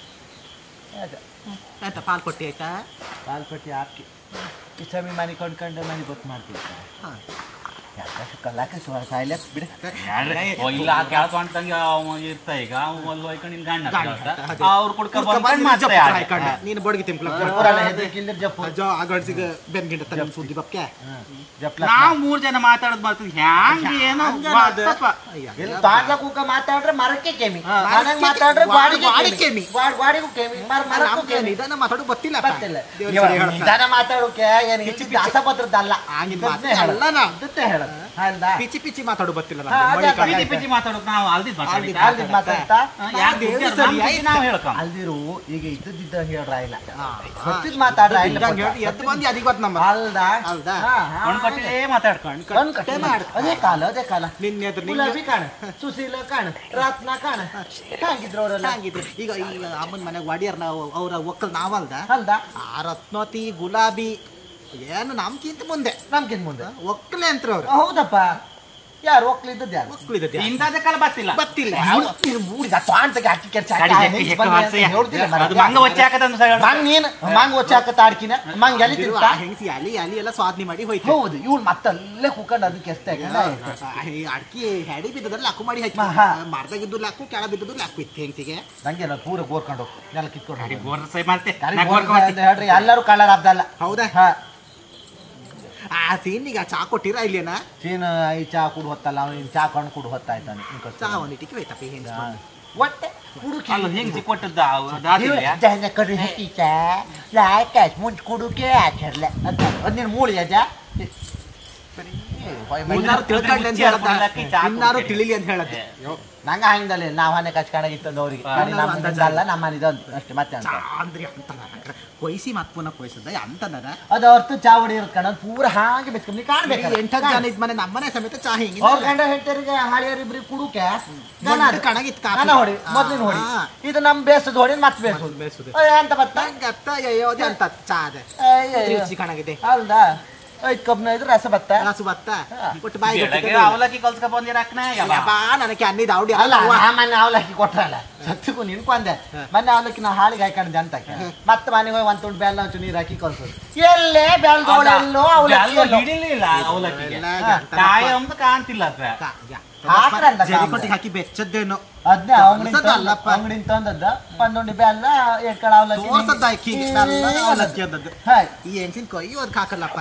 ಯಾವ ಜಾಗ ಅಂತ ಪಾಲ್ ಕೊಟ್ಟಿ ಆಯ್ತಾ ಪಾಲ್ಪಟ್ಟಿ ಹಾಕಿ ಇಸಮಿ ಮನೆ ಕೊಂಡ್ಕೊಂಡು ಮನೆ ಗೊತ್ತು ಮಾಡ್ತಿರ್ತಾರೆ ಹಾ. ಯಾಕೆ ಕಲ್ಲಾಕ ಸಾಯ್ಲಕ್ ಬಿಡ ಓ, ಇಲ್ಲ ಕೇಳ್ಕೊಂಡಂಗೆ ಅವ ಇರ್ತ ಈಗ ಅವ ಅಲ್ಲಿ ಹೋಯ್ಕೊಂಡು ನಿನ್ ಗಂಡ ಗಂಡ ಕೇಳ್ತ. ಅದೇ. ಅವ್ರು ಕುಡ್ಕ ಕುಡ್ಕ ಬಂದು ಬಂದ್ಕೊಂಡು ಮತ್ತೆ ಜಪ್ಪು ಆಡ. ಹಾಯ್ಕೊಂಡ. ನೀನು ಬಡ್ಗಿ ತಿಂಪ್ಲ ಊರಲ್ಲ ಹೆದರಿಕಿಲ್ದಿರ್ ಜಪ್ಪು ಅಜ್ಜ ಆಗಡ್ಸಿಗೆ ಬೆನ್ಗಿಂಡ ತಲೆ ಸುದ್ದಿ ಬಪ್ಕೆ ಜಪ್ಲ ನಾವ್ ಮೂರ್ ಜನ ಮಾತಾಡೋದ್ ಬರ್ತದೆ ಹ್ಯಾಂಗ ಏನೋ ಬರ್ತಪ್ಪ. ಇಲ್ಲಿ ತಾಂಡ್ಲ ಕೂಕ ಮಾತಾಡ್ರೆ ಮರಕ್ಕೆ ಕೆಮಿ ಹಾ. ಮನೆಗೆ ಮಾತಾಡ್ರೆ ಗಾಡಿ- ಗಾಡಿಗೆ ಗಾಡಿ ಕೆಮಿ ಕೆಮಿ. ಗಾಡಿ- ಗಾಡಿಗೂ ಕೆಮಿ ಮರ ಮರಕ್ಕೂ ಕೆಮಿ ನಿಧಾನ ಮಾತಾಡು ಗೊತ್ತಿಲ್ಲ ಗೊತ್ತಿಲ್ಲ ನಿಧಾನ ಮಾತಾಡೋಕೆ ಏನು ಹೆಚ್ಚು ದಾಸಪತ್ರದಲ್ಲ ಆಗಿನ ಇದನ್ನೇ ಮಾತು ಹೇಳೋದು. ಅಲ್ಲ ನಾ. ಇದನ್ನೇ ಹೇಳೋದು ಅಲ್ದಾ ಪಿಚಿ ಪಿಚಿ ಮಾತಾಡು ಗೊತ್ತಿಲ್ಲ ಹಾ, ಅದೇ ಅದೇ. ಪಿಚಿ ಪಿಚಿ ಮಾತಾಡೋದು ನಾವು ಅಲ್ದಿದ್ ಮಾತಾಡಿದ್ದ. ಅಲ್ದಿದ್ ಮಾತಾಡ್ತಾ ಯಾರ್ ದೇವ್ರು ದುಡ್ಡು ಸರಿ ನಮ್ ಪಿಚಿ ಆಯ್ತು. ನಾವು ಹೇಳ್ಕೊಂಡ್. ಅಲ್ದಿರು ಈಗ ಇದ್ದದಿದ್ದ ಹೇಳ್ರ ಇಲ್ಲ ಹಾ. ಗೊತ್ತಿದ್ ಮಾತಾಡ್ರ ಇಲ್ಲ ಇದ್ದಂಗೆ ಹೇಳಿ ಎದ್ದು ಬಂದು ಅದಕ್ಕೆ ಗೊತ್ತು ನಮ್ಮ ಅಲ್ದಾ ಹೌದಾ? ಹಾ, ಹಾ. ಕಣ್ಕಟ್ಟಿಲೇ ಮಾತಾಡ್ಕೊಂಡು ಕಣ್ ಕಟ್ಟೆ ಮಾಡು. ಅದೇ ಕಾಲ ಅದೇ ಕಾಲ ನಿನ್ನೆ ಎದುರು ಗುಲಾಬಿ ಕಾಣ ಸುಶೀಲ ಕಾಣ ರತ್ನ ಕಾಣ ಹಾಗಿದ್ರು ಅವರೆಲ್ಲ ಹಂಗಿದ್ರು ಈಗ ಈಗ ಅಮ್ಮನ ಮನೆಗೆ ವಾಡಿಯಾರ ನಾವು ಅವ್ರ ಒಕ್ಕಲ್ ನಾವಲ್ದ ಅಲ್ದಾ ಆ ರತ್ನೋತಿ ಗುಲಾಬಿ ಏನು ನಮ್ಗಿಂತ ಮುಂದೆ ನಮ್ಗಿನ್ ಮುಂದೆ ಒಕ್ಕಲೆ ಅಂತ ಅವ್ರು ಹೌದಪ್ಪ ಯಾರು ಒಕ್ಲಿದ್ದದ್ದು ಯಾರು ಒಕ್ಕಲಿದ್ದ ಇಂಥದಕ್ಕೆಲ್ಲ ಬರ್ತಿಲ್ಲ ಗೊತ್ತಿಲ್ಲ ನೀನು ಮೂಡಿದ ತಾಣ್ತಗೆ ಹಾಕಿ ಕೆಲ್ಸ ಕಡಿ ಜಪ್ಪಿ ಹೆಕ್ಕು ಹಾಕ್ಸಯ್ಯ. ಅದು ಮಂಗ ಒಚ್ಚೆ ಹಾಕದಂತ ಸಹ ಹೇಳ್ತಾರೆ. ಮಂಗ್ ನೀನು ಮಂಗ್ ಒಚ್ಚ ಹಾಕ ತಾಡ್ಕಿನ ಮಂಗ್ ಎಲ್ಲಿ ತಿಂತ ಹೆಂಗಸಿ ಅಲಿ ಅಲಿ ಎಲ್ಲ ಸ್ವಾದ್ನಿ ಮಾಡಿ ಹೋಯ್ತು ಹೌದು ಇವ್ಳು ಮತ್ತಲ್ಲೇ ಕುಕ್ಕಂಡು ಅದಕ್ಕೆ ಎಷ್ಟೇ ಅಡ್ಕಿ ಹೆಡಿ ಬಿದ್ದದ್ರಲ್ಲಿ ಲಾಕು ಮಾಡಿ ಹಾಕಿ ಹಾ. ಮರ್ದಾಗಿದ್ದು ಲಾಕು ಕೆಳ ಬಿದ್ದದ್ದು ಲಾಕು ಇತ್ತು ಹೆಂಗಸಿಗೆ ನಂಗೆ ಪೂರ ಗೋರ್ಕೊಂಡು ನೆಲ ಕಿತ್ಕೊಂಡು ಕಡಿ ಹೋಗು. ಗೋರ್ ಸೈ ಮಾಡ್ತೆ ಕರಿ ನಾ ಗೋರ್ ಗೋರ್ಕೊಂಡು ಮಾಡ್ತೆ. ಅಂತ ಹೇಳ್ರಿ ಎಲ್ಲರೂ ಕಳ್ಳರ ಹಬ್ದಲ್ಲ ಹೌದಾ ಹಾ ಆ ಸೀನಿಗೆ ಆ ಚಾ ಕೊಟ್ಟಿರ ಇಲ್ಲೇನ ಚೀನ ಈ ಚಾ ಕುಡ್ ಹೊತ್ತಲ್ಲ ಅವ್ನು ಚಾ ಕಣ್ಣು ಕುಡ್ ಹೊತ್ತಾಯ್ತಾನೆ ಚಾ ಒಂದಿಟ್ಟಿಗೆ ಹೋಯ್ತಪ್ಪ ಹೆಂಗಸ ಒಟ್ಟೆ ಹುಡುಕಿ ಅಲ್ಲ ಹೆಂಗ್ ಕೊಟ್ಟದ್ದ ಅದಾದಿಲ್ಲ ಜನ ಕಡೆ ಹಾಕಿച്ച ಲಾಯ್ಕ ಮುಂಚೆ ಕುಡುಕೆ ಹಾಕಿರ್ಲೆ ಅಂತ ಅದ್ನೇನು ಮೂಳಿ ಅಜ್ಜ ಇನ್ನಾರು ತಿಳ್ಕೊಂಡೆ ಅಂತ ಹೇಳದ ಇನ್ನಾರು ತಿಳಿಲಿ ಅಂತ ಹೇಳದ ನಂಗ ಹಂಗದಲ್ಲಿ ನಾವ್ ಹನೆ ಕಚ್ಕೊಂಡಾಗಿತ್ತಂದ ಅವ್ರಿಗೆ ಹಾ. ನಮ್ಮ ಮನೆದಲ್ಲ ನಮ್ಮ ಮನೆದು ಅಂತ ಅಷ್ಟೇ ಮತ್ತೆ ಅಂತ ಚಾ ಅಂದ್ರೆ ಅಂತ ಕೊಯ್ಸಿ ಮತ್ ಪುನಃ ಕೊಯ್ಸದ ಅಂತಂದನ ಅದು ಹೊರ್ತು ಚಾವಡಿ ಇರ್ಕಣ ಪೂರ ಹಾಗೆ ಬೆಚ್ಕೊಂಡು ನೀ ಕಾಣ್ಬೇಕು ಎಂಟತ್ತು ಜನ ಇದ್ ಮನೆ ನಮ್ಮನೆ ಸಮೇತ ಚಾ ಹಿಂಗೆ ಅವ್ರ ಗಂಡ ಹೇಳ್ತಾರಿಗೆ ಹಳಿಯರಿಬ್ರಿಗೆ ಕುಡುಕೆ ಮೊದ್ಲು ಕಣಗಿತ್ ಕಾಪಿ. ನಾನು ಹೊಡಿ ಮೊದ್ಲಿನ ಹೊಡಿ ಹಾ. ಇದು ನಮ್ ಬೇಸದ ಹೊಡಿ ಮತ್ತೆ ಬೇಸೋದು ಬೇಸೋದು. ಅಯ್ಯ, ಅಂತ ಬತ್ತ ನಂಗೆ ಅತ್ತ ಅಯ್ಯೋದೆ ಅಂತ ಚಾ ಅದ ರುಚಿ ಕಾಣಾಗಿದೆ ಹೌದಾ ಐದು ಕಬ್ನ ಇದ್ರೆ ರಸ ಬತ್ತ ರಾಸು ಬತ್ತ ಒಟ್ಟು ಬಾಯಿ ಬೆಳಗ್ಗೆ ಅವಲಕ್ಕಿ ಕಲ್ಸ್ಕೊ ಬಂದಿರಕ್ನ ಬಾ ನನಗೆ ಅನ್ನಿದ ಔಡಿ ಅಲ್ಲ ಅಲ್ಲ ನಾ ಮೊನ್ನೆ ಅವಲಕ್ಕಿ ಕೊಟ್ರಲ್ಲ ಸತ್ತಿಗೂ ನಿನ್ಕೊಂಡೆ ಮೊನ್ನೆ ಅವಲಕ್ಕಿ ನಾ ಹಾಳಿಗೆ ಹಾಕೊಂಡೆ ಅಂತ ಮತ್ತೆ ಮನೆಗೆ ಹೋಗಿ ಒಂದ್ ತುಂಡು ಬೆಲ್ಲ ಒಂಚೂರು ನೀರು ಹಾಕಿ ಕಲ್ಸೋದು ಎಲ್ಲೇ ಬೆಲ್ದೋಳೆಲ್ಲೋ ಅವಲಕ್ಕಿ ಎಲ್ಲೋ. ಹಿಡಿಲಿಲ್ಲ ಅವಲಕ್ಕಿಗೆ ಎಲ್ಲ ಕಾಯಿ ಒಂದು ಕಾಣ್ತಿಲ್ಲ ಅದ್ರ ಹಾಕ್ರಂದ ಜರಿಕೊಟ್ಟಿಗೆ ಹಾಕಿ ಬೆಚ್ಚದ್ದೇನೋ ಅದ್ನೇ ಅಂಗಡಿ ತೋರ್ಸದ್ದಲ್ಲಪ್ಪ. ಅಂಗಡಿ ತಂದದ್ದ ಒಂದೊಂದು ಬೆಲ್ಲ ಎಕ್ಕಳ ಅವಲಕ್ಕಿ ತೋರ್ಸದ್ದ ಅಕ್ಕಿಗೆ ಬೆಲ್ಲ ಅವಲಕ್ಕಿ ಅಂದದ್ದು ಹಾಯ್ ಈ ಹೆಂಗ್ಸಿನ ಕೊಯ್ಯು ಅದ್ ಹಾಕಲ್ಲಪ್ಪ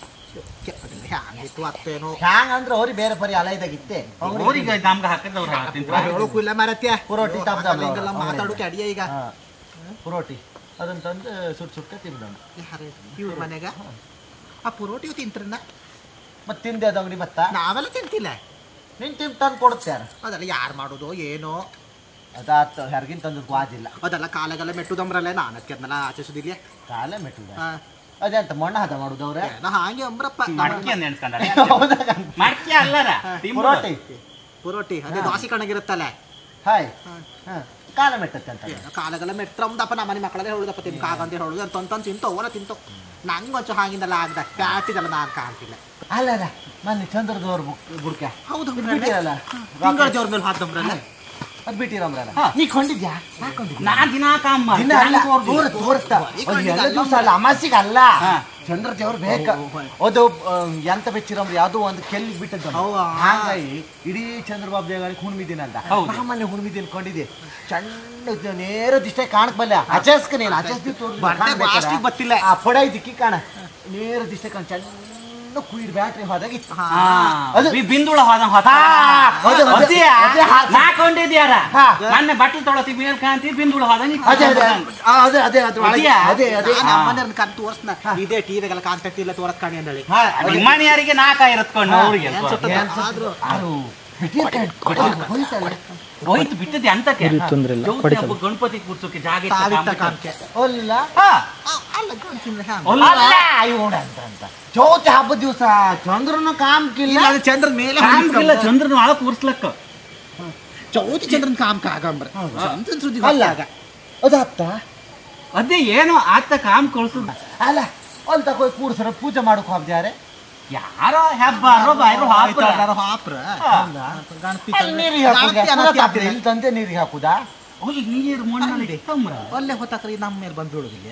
ಹ್ಯಾಂಗಿತ್ತು ಅತ್ತೇನೋ ಹ್ಯಾಂಗ ಅಂದ್ರೆ ಅವ್ರಿಗೆ ಬೇರೆ ಪರಿ ಅಲೈದಾಗಿತ್ತೆ ಊರಿಗೆ ನಮ್ಗೆ ಹಾಕಿದವ್ರು ತಿಂತಾರೆ ಹೇಳೋಕು ಇಲ್ಲ ಮರತ್ಯ ಪುರೋಟಿ ತಪ್ಪ ಹಿಂಗೆಲ್ಲ ಮಾತಾಡೋಕೆ ಅಡಿಯ ಈಗ ಪುರೋಟಿ ಅದನ್ನ ತಂದು ಸುಟ್ ಸುಟ್ಟ ತಿಂದವನು ಇವ್ರ ಮನೆಗ ಆ ಪುರೋಟಿಯು ತಿಂತ್ರನ್ನ ಮತ್ತೆ ತಿಂದೆ ಅದು ಅಂಗಡಿ ಬತ್ತ ನಾವೆಲ್ಲ ತಿಂತಿಲ್ಲ ನೀನ್ ತಿಂದು ತಂದು ಕೊಡುತ್ತೆ ಯಾರು ಅದೆಲ್ಲ ಯಾರು ಮಾಡೋದು ಏನೋ ಅದಾತ ಯಾರಿಗಿನ ತಂದು ವಾದಿಲ್ಲ ಅದೆಲ್ಲ ಕಾಲಾಗೆಲ್ಲ ಮೆಟ್ಟುದಮ್ರಲ್ಲೇ ನಾನು ಅದಕ್ಕೆ ಅದನ್ನೆಲ್ಲ ಆಚರಿಸೋದಿಲ್ಲ ಕಾಲ ಮೆಟ್ಟುದ ಅದೇ ಅಂತ ಮಣ್ಣ ಹದ ಮಾಡುದು ಅವ್ರೆ ನಾ ಹಾಗೆ ಅಂಬ್ರಪ್ಪ ಮಡ್ಕಿ ಅಂತ ನೆನ್ಸ್ಕೊಂಡ ಹೌದಾ? ಮಡ್ಕಿ ಅಲ್ಲರ ಪುರೋಟಿ ಪುರೋಟಿ ಅದೇ ದೋಸೆ ಕಣಗಿರುತ್ತಲ್ಲ ಹಾಯ್ ಹ. ಕಾಲ ಮೆಟ್ಟತ್ತೆ ಅಂತ ಏನೋ ಕಾಲಾಗೆಲ್ಲ ಮೆಟ್ರಮ್ದಪ್ಪ ನಮ್ಮ ಮನೆ ಮಕ್ಕಳದೇ ಹೇಳುದಪ್ಪ ತಿನ್ ಕಾಗಂತ ಹೇಳುದು ಅಂತ ತಂದು ತಿಂತೋ ಓನ ತಿಂತೋ ನಂಗೆ ಒಂಚು ಹಾಗಿಂದೆಲ್ಲ ಆಗ್ದ ಪ್ಯಾಟಿದೆಲ್ಲ ನಾನು ಕಾಣ್ತಿಲ್ಲ ಅಲ್ಲ ಮೊನ್ನೆ ಚಂದ್ರದವ್ರ ಬುಡ್ಕ ಹೌದು ಬಿಟ್ಟಿರಲ್ಲ ತಿಂಗಳ ದೇವ್ರ ಮೇಲೆ ಹಾಕ್ದಮ್ರಲ್ಲ ಅದ್ ಬಿಟ್ಟಿರಮ್ರಲ್ಲ ಹಾ. ನೀ ಕೊಂಡಿದ್ಯಾ ಹಾಕೊಂಡಿದ್ಯಾ ನಾ ದಿನ ಕಾಮ್ ದಿನ ಅಲ್ಲ ದೂರ ತೋರಿಸ್ತಾ ಅದು ಎಲ್ಲ ದಿವಸ ಅಲ್ಲ ಅಮಾಸಿಗೆ ಅಲ್ಲ ಹಾ. ಚಂದ್ರ ದೇವ್ರು ಬೇಕ ಅದು ಆ, ಎಂತ ಬೆಚ್ಚಿರಮ್ರಿ ಯಾವ್ದೋ ಒಂದು ಕೆಲ್ಲಿಗೆ ಬಿಟ್ಟದ್ದು ಹೌದಾ? ಹಾಗಾಗಿ ಇಡೀ ಚಂದ್ರಬಾಬು ದೇವಗಳಿಗೆ ಹುಣ್ಮಿದಿನ ಅಂತ ಹೌದು. ಸಾಮಾನ್ಯ ಹುಣ್ಮಿದಿನ ಕೊಂಡಿದ್ದೆ ಸಣ್ಣ ನೇರ ದಿಷ್ಟೇ ಕಾಣಕ್ಬಲ್ಲ ಅಚಸ್ಕ ನೀನು ಅಚಸ್ತಿ ಬರ್ತೆ ಬಾಸ್ಟಿಗ್ ಗೊತ್ತಿಲ್ಲ. ಆ ಪೊಡ ದಿಕ್ಕಿ ಕಾಣ ನೇರ ದಿಷ್ಟೇ ಕಾಣ ಸಣ್ಣ ಕುಯ್ಡ್ ಬ್ಯಾಟ್ರಿ ಹೋದಾಗಿತ್ತು ಹಾ. ಅದು- ಬಿಂದುಳ ಹೋದ ಹೋದ ಹಾ, ಹೌದು, ಹೌದು. ಅದೇ ಹಾಗೆ. ನಾ ಕೊಂಡಿದ್ಯಾರ ಹಾ. ಮೊನ್ನೆ ಬಟ್ಟೆ ತೊಳತಿ ಮೇಲ್ ಕಾಂತಿ ಬಿಂದುಳ ಹೋದ ನೀ ಅದೇ ಅದೇ ಆ, ಅದೇ ಅದೇ ಅದ್ರ ಒಳಗೆ. ಅದ್ಯಾ? ಅದೇ ಅದೇ ನಮ್ಮ ಮನೆಯವ್ರನ್ನ ಕಣ್ ತೋರ್ಸ್ನ ಇದೇ ಟಿವಿಗೆಲ್ಲ ಕಾಂಟ್ಯಾಕ್ಟ್ ಇಲ್ಲ ತೋರಸ್ ಕಾಣಿ ಅಂದಳಿ ಹಾ, ನಿಮ್ಮನೆಯವರಿಗೆ ನಾಕ ಇರತ್ಕೊಂಡು ಅವ್ರಿಗೆ ಏನ್ ಸುತ್ತ- ಏನ್ ಸುತ್ತ- ಆದ್ರೂ ಆರು ಬಿಟ್ಟಿರ್ತಾನೆ. ಹೋಯ್ತಲ್ಲ. ಹೋಯ್ತು ಬಿಟ್ಟದೆ ಅಂತಕ್ಕೆ ಚೌತಿ ಹಬ್ಬ ಗಣಪತಿ ಕೂರ್ಸೋಕೆ ಜಾಗ ಇತ್ತ ತಾವಿಟ್ಟ ಕಾಂಬಿಟ್ಟು. ಕಾಣ್ಕೆ ಅಲ್ಲ ಹಾ, ಆ, ಅಲ್ಲ ಗಂಟಿನ ಹ್ಯಾಂಗ ಅಲ್ಲ. ಅಲ್ಲ ಇವಳು ಅಂತ ಅಂತ ಚೌತಿ ಹಬ್ಬದ ದಿವಸ ಚಂದ್ರನ ಕಾಮ್ಕಿಲ್ಲ ಇಲ್ಲ ಅದು ಚಂದ್ರನ ಮೇಲೆ ಕಾಂಬಿಲ್ಲ ಚಂದ್ರನ ಒಳಗೆ ಕೂರ್ಸ್ಲಕ್ಕ ಚೌತಿ ಚಂದ್ರನ ಕಾಮ್ ಕಾಗಂಬ್ರ ಚಂದ್ರನ ಸುದ್ದಿ ಅಲ್ಲ ಗೊತ್ತಾಗ. ಅದಾತ್ತ ಅದೇ ಏನೋ ಆತ ಕಾಮ್ ಕಳ್ಸುದ ಅಲ್ಲ ಅಲ್ಲಿ ತಕೋ ಕೂಡ್ಸರ ಪೂಜೆ ಮಾಡಕ್ ಹೋಗ್ದಾರೆ ಯಾರೋ ಹೆಬ್ಬಾರೋ ಬಾಯ್ರೋ ಹಾಕ್ತಾರ ಆಯ್ತಾರು ಹಾಪ್ರ ಗಣಪತಿ ಅಲ್ಲಿ ನೀರಿಗೆ ಹಾಕುದ ಗಣಪತಿ ಅನ್ನತ್ತಿ ಇಲ್ಲಿ ತಂದೆ ನೀರಿಗೆ ಹಾಕುದಾ ಅಲ್ಲಿ ನೀರು ಮಣ್ಣಲ್ಲಿ ತಂಬ್ರ ಅಲ್ಲೇ ಹೊತ್ತಾಕ್ರಿ ನಮ್ಮ ಮೇಲೆ ಬಂದು ಬೀಳುದಿಲ್ಲ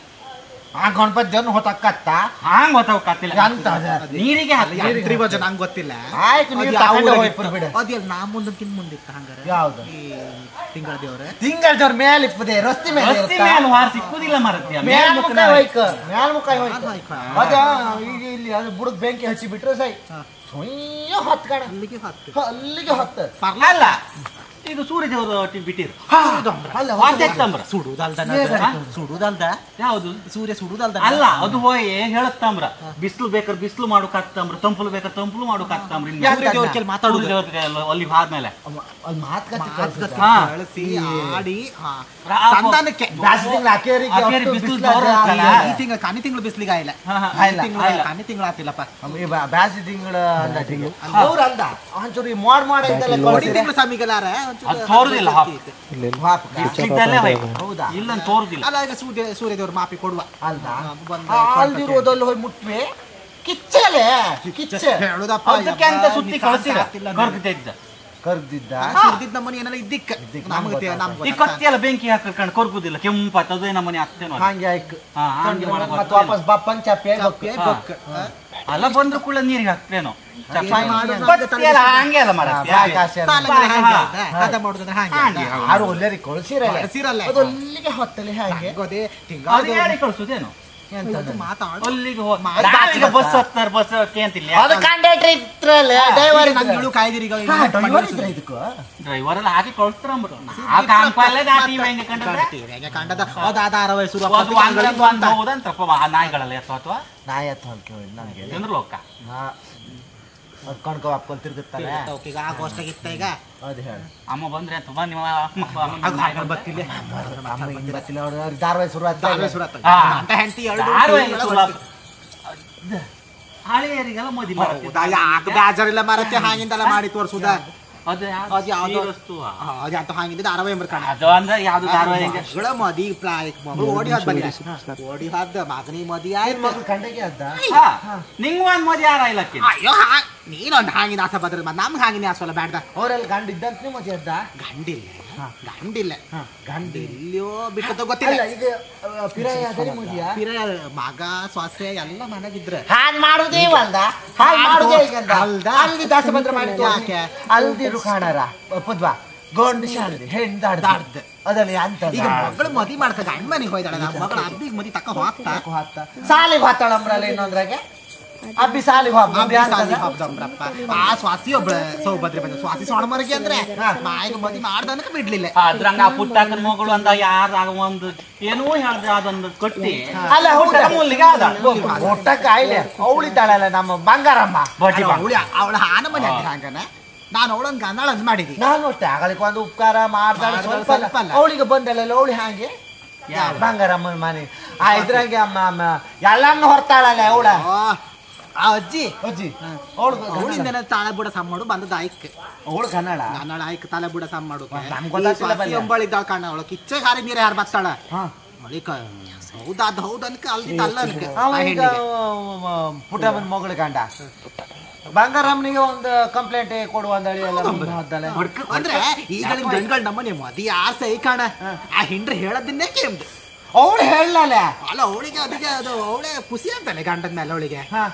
ಆ ಗಣಪತಿ ಜನ ಹೊತ್ತಕ್ಕತ್ತ ಹಾಂಗ್ ಗೊತ್ತಾವ ಕತ್ತಿಲ್ಲ ಎಂತ ಅದ? ನೀರಿಗೆ ಹಾಕಿ ತ್ರಿಭುಜ ನಂಗೆ ಗೊತ್ತಿಲ್ಲ ಆಯ್ತು ನೀರು ತಗೊಂಡೆ ಹೋಯ್ತು ಬಿಡು ಅದೇಲ್ ನಾ ಮುಂದಕ್ಕಿಂತ ಮುಂದಿತ್ತ ಹಂಗಾರ ಯಾವ್ದು ಈ ತಿಂಗಳ ದೇವ್ರ ತಿಂಗಳ ಜೋರ್ ಮೇಲೆ ಇಪ್ಪದೆ ರಸ್ತೆ ಮೇಲೆ ರಸ್ತೆ ಇರುತ್ತಾ? ಮೇಲೆ ಹಾರ ಸಿಕ್ಕುದಿಲ್ಲ ಮರತ್ಯ ಮೇಲ್ಮುಖ ಹೋಯ್ಕ ಮೇಲ್ಮುಖ ಹೋಯ್ಕ ಅದು ಹೋಯ್ಕ. ಅದ ಈಗ ಇಲ್ಲಿ ಅದು ಬುಡಕ್ ಬೆಂಕಿ ಹಚ್ಚಿ ಬಿಟ್ರೆ ಸೈ ಸೊಯ್ಯ ಹತ್ ಕಣ ಅಲ್ಲಿಗೆ ಹತ್ತು ಹ, ಅಲ್ಲಿಗೆ ಹತ್ತು ಅಲ್ಲ ಇದು ಸೂರ್ಯ ದೇವರು ಬಿಟ್ಟಿರು ಅಲ್ಲ ವಾದ್ಯಕ್ತಂಬ್ರ ಸುಡುದಲ್ದ ಹಾ? ಸುಡುದಲ್ದ ಯಾವುದು ಸೂರ್ಯ ಸುಡುದಲ್ದ ಅಲ್ಲ ಅದು ಹೋಯ್ ಹೇಳತ್ತಂಬ್ರ ಬಿಸಿಲು ಬೇಕಾದ್ರೆ ಬಿಸಿಲು ಮಾಡು ಕತ್ತಂಬ್ರ ತಂಪಲು ಬೇಕಾದ್ರೆ ತಂಪಲು ಮಾಡು ಕತ್ತಂಬ್ರ ಇನ್ನು ಯಾಕೆ ಸೂರ್ಯ ದೇವ್ರ ಕೇಳಿ ಮಾತಾಡುದು? ಸೂರ್ಯ ದೇವ್ರ ಕೈಯಲ್ಲಿ ಅಲ್ಲಿ ಆದ್ಮೇಲೆ ಅಲ್ಲಿ ಮಾತುಕತೆ ಮಾತುಕತೆ ಹಾ. ಕಳಿಸಿ ಆಡಿ ಹಾ. ರಾ- ಸಂತಾನಕ್ಕೆ ಬ್ಯಾಸ್ಗೆ ತಿಂಗ್ಳು ಅಕೇರಿಗೆ ಅಕೇರಿ ಅಷ್ಟು ಬಿಸಿಲು ಬಿಸ್ಲು ಜೋರು ಅದ. ಇರ್ತಲ್ಲ. ಈ ತಿಂಗಳ ಕನಿ ತಿಂಗಳು ಬಿಸ್ಲಿಗೆ ಆಯ್ಲ ಹಾ, ಹಾ. ಆಯ್ಲ, ಆಯ್ಲ. ಕನಿ ತಿಂಗಳು ಆತಿಲ್ಲಪ್ಪ ಈ ಬ- ಬ್ಯಾಸ್ಗೆ ತಿಂಗಳ ಅಂದ ತಿಂಗಳು ಅವ್ರು ಅಂದ ಒಂಚೂರು ಈ ಮೋಡ್ ಮಾಡ ಇದ್ದಲ್ಲ ಕೊಡಿ ಕೊಡ್ತೀರಿ. ತಿಂಗಳು ಸಮೀಗಲಾರ ಅದು ತೋರುದಿಲ್ಲ ಹಾಪ್. ವಾಪ್. ಇದ್ದಲ್ಲೇ ಹೋಯ್ ಹೌದಾ ಇಲ್ಲ ತೋರುದಿಲ್ಲ ಅಲ್ಲ ಈಗ ಸೂರ್ಯ ಸೂರ್ಯ ದೇವ್ರ ಮಾಪಿ ಕೊಡುವ ಅಲ್ದ ಹಾ, ಬಂದು ಅಲ್ದಿರೋದಲ್ಲಿ ಹೋಗಿ ಮುಟ್ವೆ ಕಿಚ್ಚಲೆ ಕಿಚ್ಚ ಹೇಳುದಪ್ಪ ಅದಕ್ಕೆ ಅಂತ ಸುತ್ತಿ ಕಳಿಸಿದ ಕರ್ಗತೆ ಇದ್ದ ಕರ್ದಿದ್ದ ಸುದ್ದಿದ್ದ ನಮ್ಮನೆ ಏನೆಲ್ಲ ಇದ್ದಿಕ್ಕ ಇದ್ದಿಕ್ಕ, ನಮ್ಗೆ ನಮ್ಗ್ ನಮ್ಗೆ ಈ ಕತ್ತಿ ಎಲ್ಲ ಬೆಂಕಿ ಹಾಕೊಂಡು ಕೊರ್ಗುದಿಲ್ಲ ಕೆಂಪಾತ್ ಅದೇ ನಮ್ಮನೆ ಆಗ್ತೇನೋ ಹಂಗೆ ಆಯ್ತು ಹಾ, ಹಂಗೆ ಮಾಡಕ್ ಮತ್ತೆ ವಾಪಸ್ ಬಪ್ಪನ್ ಚಪ್ಪೆ ಚಪ್ಪೆ ಹಾ. ಬೊಕ್ಕ ಅಲ್ಲ ಬಂದ್ರು ಕೂಡ ನೀರಿಗೆ ಹಾಕ್ತೇನೋ ಏನ್ ಮಾಡೋದು? ಕತ್ತಿ ಎಲ್ಲ ಹಂಗೆ ಅಲ್ಲ ಮಾಡತ್ತೆ ಬಾಯ್ ಕಾಸೆ ಅಲ್ಲ. ಸಾಲಂದ್ರೆ ಹಾ. ಹಂಗೆ ಅಲ್ದ? ಹದ ಮಾಡುದಂದ್ರೆ ಹಂಗೆ ಹಾಗೆ, ಅಲ್ದ? ಹೌದು. ಯಾರು ಒಳ್ಳೆರಿ ಕಳ್ಸಿರಲ್ಲ ಕಳ್ಸಿರಲ್ಲ. ಅದು ಅಲ್ಲಿಗೆ ಹೊತ್ತಲಿ ಹಾಗೆ ಗೊತ್ತೇ ತಿಂಗಳ ಅದು ಹೇಳಿ ಕಳ್ಸುದೇನು ಎಂತದು? ಮಾತಾಡು ಅಲ್ಲಿಗೆ ಹೋ- ಮಾಡಿ ನಾವೀಗ ಬಸ್ ಹತ್ತಾರ ಬಸ್ ಕೇಂತಿಲ್ಲ ಅದು ಕಂಡಕ್ಟರ್ ಇತ್ರಲ್ಲ ಡ್ರೈವರ್ ನಂಗೆ ಇಳು ಕಾಯ್ದಿರಿ ಈಗ ಹಾ, ಡ್ರೈವರ್ ಇದ್ರ ಇದಕ್ಕೂ ಡ್ರೈವರ್ ಎಲ್ಲ ಹಾಕಿ ಕಳ್ಸ್ತಾರಂಬ್ರು ಆ ಕಾಂಪಲ್ಲೇ ದಾಟಿ ಹೆಂಗೆ ಕಂಡ್ರೆ ಹೆಂಗೆ ಕಂಡದ ಅದ ಆದ ಅರವೈ ಶುರು ಅದು ಅಂಗಡಿ ಒಂದು ಹೌದಂತಪ್ಪ ಆ ನಾಯಿಗಳೆಲ್ಲ ಎತ್ತ ಅಥವಾ ನಾಯಿ ಹತ್ತು ಹೊಲ್ಕೆ ಹೋಯ್ತು ನನಗೆ ಚಂದ್ರ ಲೋಕ ಹಾ ಅದು ಕಣ್ಕೊ ಹಾಕೊಂಡು ತಿರುಗುತ್ತಾನೆ ಈಗ ಆ ಕೋಷ್ಟಾಗಿತ್ತ ಈಗ ಅದು ಹೇಳಿ ಅಮ್ಮ ಬಂದ್ರೆ ಅಂತ ಬಾ ನಿಮ್ಮ ಅದು ನಾಯಿಗಳು ಬರ್ತಿಲ್ಲ ಅಮ್ಮ ಹಿಂಗ್ ಬರ್ತಿಲ್ಲ ಅವ್ರು ಅವ್ರಿಗೆ ಧಾರಾವಾಹಿ ಶುರು ಆಯ್ತು ಅರವೈ ಶುರು ಆತ. ಹಾ. ಗಂಡ ಹೆಂಡತಿ ಎರಡು ಯಾರು ತಿಂಗಳ ಸುಲಭ. ಬರ್ತಿಲ್ಲ. ಹಳೆಯರಿಗೆಲ್ಲ ಮೋದಿ ಹೌದಾ, ಯಾಕೆ ಬೇಜಾರಿಲ್ಲ ಮರಕ್ಕೆ ಹಾಗಿಂದೆಲ್ಲ ಮಾಡಿ ತೋರ್ಸುದ ಅದು ಅದು ಯಾವ್ದೋ- ವಸ್ತು ಅದು ಅಂತ ಹಾಂಗಿದ್ದ ಧಾರಾವಾಹಿ ಎಂಬರ್ ಕಾಣ ಅದು ಅಂದ್ರೆ ಯಾವ್ದು ಧಾರಾವಾಹಿ ಮಗಳ ಮದಿ ಪ್ರಾಯ ಮಗಳು ಓಡಿ ಹೋದ್ ಬಂದ ಓಡಿ ಹೋದ ಮಗನಿ ಮದಿ ಆಯ್ತು ಮಗು ಕಂಡಗೆ ಅದ್ದ ಹಾ ನಿಂಗ್ ಒಂದ್ ಮದಿ ಯಾರ ಇಲ್ಲಕ್ಕಿ ಅಯ್ಯೋ ಹಾ ನೀನೊಂದು ಹಾಂಗಿನ ಆಸೆ ಬದ್ರ ನಮ್ಗೆ ಹಾಂಗಿನ ಆಸಲ್ಲ ಬ್ಯಾಡ್ದ ಅವರೆಲ್ಲ ಗಂಡ ಇದ್ದಂತ ಮದುವೆ ಅದ್ದ ಗಂಡಿಲ್ಲ ಗಂಡಿಲ್ಲ ಗಂಡಿಲ್ಯೋ ಬಿಟ್ಟದ ಅಲ್ಲ ಗೊತ್ತಿಲ್ಲ ಈಗ ಪಿರಾಯ ಅದೇ ಮದುವೆಯ ಪಿರ ಮಗ ಸೊಸೆ ಎಲ್ಲ ಮನೆಗಿದ್ರೆ ಹಾನ್ ಮಾಡುದೇ ಒಂದ ಹಾನ್ ಮಾಡುದೇ ಈಗ ಅಲ್ದ? ಅಲ್ಲಿ ದಾಸಭದ್ರ ಮಾಡಿದ್ದು ಯಾಕೆ? ಅಲ್ದಿರು ಕಾಣಾರ ಒಪ್ಪದ್ವಾ ಗೊಂಡು ಶಾಣದೆ ಹೆಣ್ದಾಡ್ದಾಡ್ದ ಅದಲ್ಲ ಅಂತ ಈಗ ಮಗಳು ಮದಿ ಮಾಡ್ಕ ಗಂಡ ಮನೆಗೆ ಹೋಯ್ದಾಳ ಮಗಳ ಅಬ್ಬಿಗೆ ಮದಿ ತಕ್ಕ ಹೋಗ್ತಾ ಸಾಲಿಗೆ ಹೋಗ್ತಾಳಂಬ್ರಲ್ಲ ಇನ್ನೊಂದ್ರಾಗೆ ಅಬ್ಬಿ ಸಾಲಿಗೆ ಅಬ್ಬಿ ಸಾಲಿ ಹೋಗ್ಬ ಹಬ್ದಮ್ರಪ್ಪ. ಆ ಸ್ವಾಸಿ ಒಬ್ಳ ಸೌಭದ್ರೆ ಬಂದ ಸ್ವಾಸಿ ಸೊಣ ಮರಗೆ ಅಂದ್ರೆ ಮಾಯಿಗೆ ಮದಿ ಮಾಡ್ದನಕ ಬಿಡ್ಲಿಲ್ಲ ಅದ್ರಂಗ ಆ ಪುಟ್ಟಕ್ಕನ ಮಗಳು ಅಂದ ಯಾರ ಒಂದು ಏನೋ ಹೇಳ್ದೆ ಅದೊಂದು ಕೊಟ್ಟಿ ಅಲ್ಲ ಹೌದಾ ಮೂಲಿಗೆ ಆದ ಊಟ ಕಾಯಿಲೆ ಅವಳಿದ್ದಾಳಲ್ಲ ನಮ್ಮ ಬಂಗಾರಮ್ಮ ಬಡ್ಡಿ ಬಾ ಅವಳ ಅವಳ ಹಾನ ಮನೆ ಹಂಗನ ನಾನು ಅವಳಂಗ ಗಂದಾಳ ಅಂದ್ ಮಾಡಿದಿ ನಾನು ಅಷ್ಟೇ ಆಗಳಿಗೆ ಒಂದು ಉಪಕಾರ ಮಾಡ್ದಾಳ ಮಾಡ್ದಾಳ ಸ್ವಲ್ಪ ಸ್ವಲ್ಪ ಅಲ್ಲ. ಅವಳಿಗೆ ಬಂದಲ್ಲ ಅವಳಿ ಹಾಗೆ ಬಂಗಾರಮ್ಮನ ಮನೆ ಆ ಇದ್ರಾಗೆ ಅಮ್ಮ ಅಮ್ಮ ಎಲ್ಲಾನು ಹೊರ್ತಾಳಲ್ಲ ಅವಳ ಆ, ಆ ಅಜ್ಜಿ ಅಜ್ಜಿ ಅವಳು ಅವಳಿಂದ ತಾಳ ಬುಡ ಸಮ್ ಮಾಡು ಬಂದದ ಆಯ್ಕೆ ಅವಳು ಕನ್ನಡ ಕನ್ನಡ ಆಯ್ಕೆ ತಲೆ ಬುಡ ಸಮ್ ಮಾಡು ನಮ್ಗ್ ಗೊತ್ತಾಗ್ತಿಲ್ಲ ಬಲ್ಲೆ. ಎಂಬಳಿದ್ದಾಳ ಕಾಣ ಅವಳು ಕಿಚ್ಚೆ ಹಾರಿ ನೀರ ಯಾರು ಬರ್ತಾಳ ಹಾ. ಅವಳಿಕ ಹೌದಾದ ಹೌದ ಅನ್ಕ ಅಲ್ದಿ ಅಲ್ಲ ಅನ್ಕ ಅವ ಆ ಈಗ ಹೆಣ್ಣಿಗೆ. ಪುಟ್ಟಮ್ಮನ ಮಗಳು ಗಂಡ ಬಂಗಾರಮ್ಮನಿಗೆ ಒಂದು ಕಂಪ್ಲೇಂಟ್ ಕೊಡುವ ಅಂದಳಿ ಎಲ್ಲ ಹದ್ದಲ್ಲ ಅಂದ್ರೆ ಈಗಳಿನ ಗಂಡ್ಗಳ ನಮ್ಮನೆ ಮದಿ ಯಾರ್ ಸೈ ಕಾಣ ಆ ಹಿಂಡ್ರ ಹೇಳದನ್ನೇ ಕೇಮ್ದು ಅವಳು ಹೇಳಲ್ಲ ಅಲ್ಲ ಅವಳಿಗೆ ಅದಕ್ಕೆ ಅದು ಅವಳೆ ಖುಷಿ ಅಂತಾನೆ ಗಂಡದ ಮೇಲೆ ಅವಳಿಗೆ ಹಾ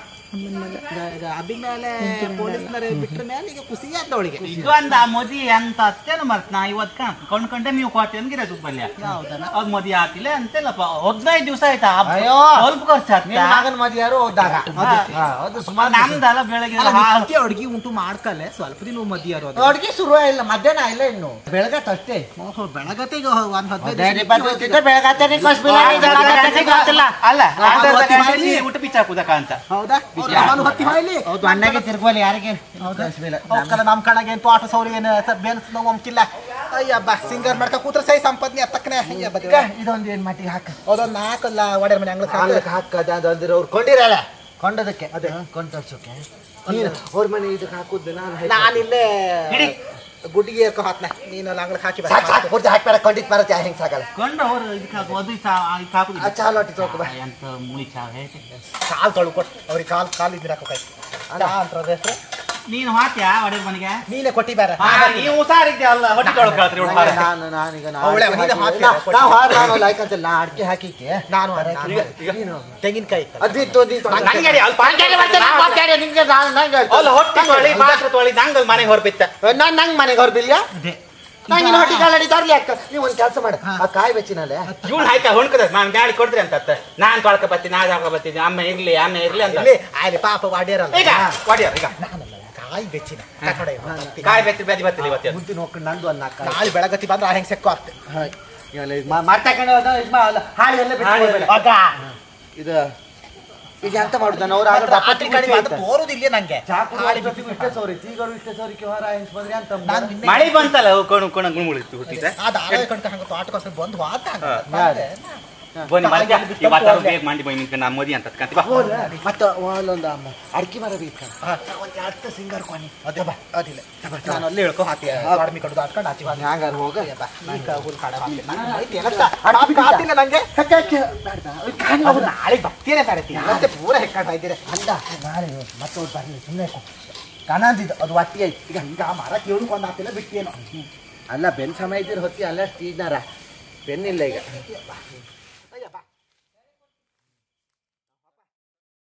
ಅಬ್ಬಿ ಮೇಲೆ ಪೊಲೀಸ್ನರ ಬಿಟ್ರ ಮೇಲೆ ಈಗ ಖುಷಿ ಆಯ್ತು ಅವಳಿಗೆ ಇದು ಅಂದ ಆ ಮದಿ ಅಂತ ಅತ್ತೇನು ಮರ್ತ್ ನಾ ಇವತ್ ಕೊಂಡ್ಕೊಂಡೆ ನೀವು ಕೊಟ್ಟೆ ಅನ್ಗಿರ ಸುಬ್ಬಲ್ಯ ಯಾವ್ದನ ಅದ್ ಮದಿ ಆತಿಲ್ಲ ಅಂತೆಲ್ಲಪ್ಪ ಹದಿನೈದು ದಿವಸ ಆಯ್ತಾ ಹಬ್ಬ. ಅಯ್ಯೋ. ಸ್ವಲ್ಪ ಖರ್ಚು ನಿನ್ನ ಮಗನ ಮದುವೆಯಾರು ಹೋದಾಗ ಹಾ, ಅದು ಸುಮಾರು ನಮ್ದಲ್ಲ ಬೆಳಗ್ಗೆ ಅಲ್ಲ, ಹಾ- ನಿತ್ಯ ಅಡ್ಗಿ ಉಂಟು ಮಾಡ್ಕಲೆ ಸ್ವಲ್ಪ ದಿನ ಮದಿಯಾರು ಅದು ಅಡ್ಗೆ ಶುರು ಇಲ್ಲ ಮಧ್ಯಾಹ್ನ ಇಲ್ಲ ಇನ್ನು ಬೆಳಗತ್ತ ಅಷ್ಟೇ ಓಹೋ ಬೆಳಗತೆಗೆ ಒಂದ್ ಹದಿನೈದು ಹದಿನೈದು ದಿವ್ಸ ಇಪ್ಪತ್ತು ಬಿಟ್ಟು ದಿವಸ ಬೆಳಗತ್ತೆ ಕಸ್ ಬಿಲ್ಲ ಅಲ್ಲ ಅಲ್ಲ ಅದು ಹೊತ್ತಿ ಮಾಡಿ. ಊಟ ಪಿಚ್ಚ ಹಾಕುದಕ್ಕ ಅಂತ ಹೌದಾ ಅವ್ರ್ ಲವನು ಹತ್ತಿ ಹೋಯ್ಲಿ ಹೌದು ಅಣ್ಣಗೆ ತಿರ್ಗೋಲಿ ಯಾರಿಗೆ ಅವಕ್ಕಲ್ಲ ನಮ್ ಕಡೆಗೆ ಏನು ತೋಟ ಸೌರಿ ಏನು ಬೇನ್ಸ್ ನೋವು ಅಂಕಿಲ್ಲ ಅಯ್ಯಬ್ಬ ಸಿಂಗರ್ ಮಾಡ್ಕ ಕೂತ್ರ ಸೈ ಸಂಪತ್ನಿ ಅತ್ತಕ್ಕನೆ ಅಯ್ಯಬ್ಬ ದೇವ್ರೆ. ಇದೊಂದು ಏನ್ ಮಟ್ಟಿಗೆ ಹಾಕ ಅದೊಂದ್ ನಾಲ್ಕಲ್ಲ ಒಡೆಯ ಮನೆ ಅಂಗ್ಳಕ್ಕೆ ಹಾಕು. ಹಾಲಕ್ಕೆ ಹಾಕದ ಅದಂದ್ರೆ ಅವ್ರು ಕೊಂಡಿರಲ್ಲ ಕೊಂಡದಕ್ಕೆ ಅದೇ ಕೊಂಡ್ ತರ್ಸೋಕೆ ನೀನು ಅವ್ರ ಮನೆ ಇದಕ್ಕೆ ಹಾಕುದು ನಾನು ನಾನಿಲ್ಲೇ ಗುಡ್ಡಿಗೆ ಹಾಕ್ನ ನೀನು ಅಂಗ್ಳಕ್ಕೆ ಹಾಕಿ ಬಾ. ಸಾಕು ಸಾಕು ಪೂರ್ತಿ ಹಾಕ್ಬೇಡ ಕೊಂಡಿದ್ ಬರುತ್ತೆ ಹೆಂಗ್ ಸಾಕಲ್ಲ ಕೊಂಡು ಅವ್ರು ಇದಕ್ಕೆ ಹಾಕು ಅದು ಚಾ ಇದಕ್ಕೆ ಹಾಕುದಿಲ್ಲ ಆ ಚಾಲು ಹೊಟ್ಟಿ ತೊಳ್ಕೊ ಬಾ ಎಂತ ಮುಳಿ ಚಾ ಹೇಗೆ ಕಾಲ್ ತೊಳು ಕೊಟ್ಟು ಅವ್ರಿಗೆ ಕಾಲ್ ಕಾಲ್ ಇದ್ರೆ ಹಾಕೋಕಾಯ್ತು ಚಾ ಅಂತ ಅದ್ರ ಹೆಸ್ರು. ನೀನು ಹಾಕ್ಯಾ ಒಡೆಯ ಮನೆಗೆ ನೀನೇ ಕೊಟ್ಟಿ ಬೇರೆ ಹಾ, ನೀವು ಹುಷಾರಿದ್ದೆ ಅಲ್ಲ ಹೊಟ್ಟಿ ತೊಳ್ಕೊಳ್ತ್ರಿ ಇವ್ಳು ಮಾರ್ರೆ. ನಾನು ನಾನೀಗ ಅವಳೆ ನೀನು ಹಾಕಿ ನಾವು ಹಾಡು ನಾನು ಲೈಕ್ ಅಂತ ನಾ ಅಡಿಕೆ ಹಾಕಿಕ್ಕೆ ನಾನು ನೀನು ತೆಂಗಿನಕಾಯಿ ಇತ್ತು. ಅದಿತ್ತು ಅದಿತ್ತು ನಂಗೆ ಅಡಿ, ಅಲ್ಪ ಹಂಗೇನೆ ಬರ್ತಾನೆ, ಮಾತಾಡಿ, ನಿಂಗೆ ನಾನು ನಂಗೆ ಹೇಳ್ತೀನಿ. ಅಲ್ಲ ಹೊಟ್ಟಿ ತೊಳಿ ಪಾತ್ರೆ ತೊಳಿ ನಂಗಲ್ ಮನೆಗೆ ಹೊರಬಿತ್ತ ನಾನ್ ನಂಗ್ ಮನೆಗೆ ಹೊರಬಿಲ್ಯ ನಂಗೆ ಇನ್ನು ಹೊಟ್ಟಿ ಕಾಲಡಿ ತರ್ಲಿ ಅಕ್ಕ ನೀವು ಒಂದ್ ಕೆಲಸ ಮಾಡ ಆ ಕಾಯಿ ಬೆಚ್ಚಿನಲ್ಲೇ ಇವಳು ಹಾಯ್ಕ ಹೊಣ್ಕದ ನಾನು ಗಾಡಿ ಕೊಡ್ರಿ ಅಂತ ಅತ್ತ. ನಾನ್ ತೊಳ್ಕ ಬರ್ತೀನಿ ನಾ ತೊಳ್ಕ ಬರ್ತೀನಿ ಅಮ್ಮ ಇರ್ಲಿ ಅಮ್ಮ ಇರ್ಲಿ ಅಂತ ಇಲ್ಲಿ ಆಯ್ತು ಪಾಪ ವಾಡ್ಯಾರಲ್ಲ ಈಗ ಕೊಡಿಯರ್ ಈಗ ನಾನಲ್ಲ ಕಾಯಿ ಬೆಚ್ಚಿನ ತಕೊಂಡೆ ಇವ್ನು. ಕಾಯಿ ಬೆತ್ತಿ ಬೆದಿ ಬರ್ತಿಲ್ಲ ಇವತ್ತು ಮುಂದೆ ನೋಡ್ಕೊಂಡು ನಂದು ಒಂದು ನಾಲ್ಕು ಕಾಯಿ ನಾಳೆ ಬೆಳಗತಿ ಬಂದ್ರೆ ಆ ಹೆಂಗ್ ಸೆಕ್ಕು ಆಗ್ತದೆ ಮಾಡ್ತಕೊಂಡು ಹೋದ ಇದು ಮಾ- ಅಲ್ಲ, ಹಾಳು ಎಲ್ಲ ಬಿಟ್ಟು ಹಾಳು ಹೋಗ್ಬೇಡ. ಅದ. ಇದು ಈಗ ಎಂತ ಮಾಡುದು ಅವ್ರು ಆಗ ರಾತ್ರಿ ಕಡೆ ಬಂದು ತೋರುದಿಲ್ಲ ನಂಗೆ ಇಷ್ಟೇ ಸೌರಿ ತೀಗಳು ಇಷ್ಟೇ ಸೌರಿಕೆ ಹೊರ ಹೆಂಗ್ ಬಂದ್ರಿ ಅಂತ ನಾನು ನಿನ್ನೆ ಮಳೆ ಬಂತಲ್ಲ ಕೊಣ ಕೊಣ ಗುಣಗುಳಿತ್ತು ಹುಟ್ಟಿದೆ ಆ ದಾರ ಕಣ್ಕ ಹಂಗ ತೋಟಕ್ಕೋಸ್ಕರ ಬಂದು ಹೋದ ಯಾರು? ಬನ್ನಿ ಮಲ್ಕ ಇವತ್ತಾರು ಬೇಗ ಮಾಡಿ ಬೈ ನಿಂತ್ಕೊಂಡು ನಾ ಮೋದಿ ಅಂತ ಅತ್ಕಂತಿ ಬಾ ಮತ್ತೆ ಅಲ್ಲೊಂದು ಅಮ್ಮ ಅಡಿಕೆ ಮರ ಬೇಕು ಒಂದು ಎರಡು ಸಿಂಗರ್ ಕೊನಿ ಅದೇ ಬಾ ಅದಿಲ್ಲ ನಾನು ಅಲ್ಲಿ ಹೇಳ್ಕೊ ಹಾಕಿ ಕಡಿಮೆ ಕಡ್ದು ಹಾಕೊಂಡು ಆಚೆ ಬಂದೆ ಹ್ಯಾಂಗಾರ ಹೋಗ ಬಾ ಈಗ ಹುಲ್ ಕಾಡ ಹಾಕಿ ಆಯ್ತು ಏನಂತ ಅಡಿಕೆ ಕಾತಿಲ್ಲ ನಂಗೆ ಅವ್ರು ನಾಳೆ ಬರ್ತೀರಾ ತಡತಿ ಮತ್ತೆ ಪೂರ ಹೆಕ್ಕಾಟ ಇದ್ದೀರಾ ಅಂದ ನಾಳೆ ಮತ್ತೊಂದು ಬರ್ಲಿ ಸುಮ್ಮನೆ ಕಾಣಂದಿದ್ದು ಅದು ಒಟ್ಟಿ ಐತಿ ಈಗ ಈಗ ಆ ಮರ ಕೇಳು ಒಂದು ಹಾಕಿಲ್ಲ ಬಿಟ್ಟೇನೋ ಅಲ್ಲ ಬೆನ್ ಸಮಯ ಇದ್ದೀರ ಹೊತ್ತಿ ಅಲ್ಲ ಸ್ಟೀಜ್ನಾರ ಪೆನ್ ಇಲ್ಲ ಈಗ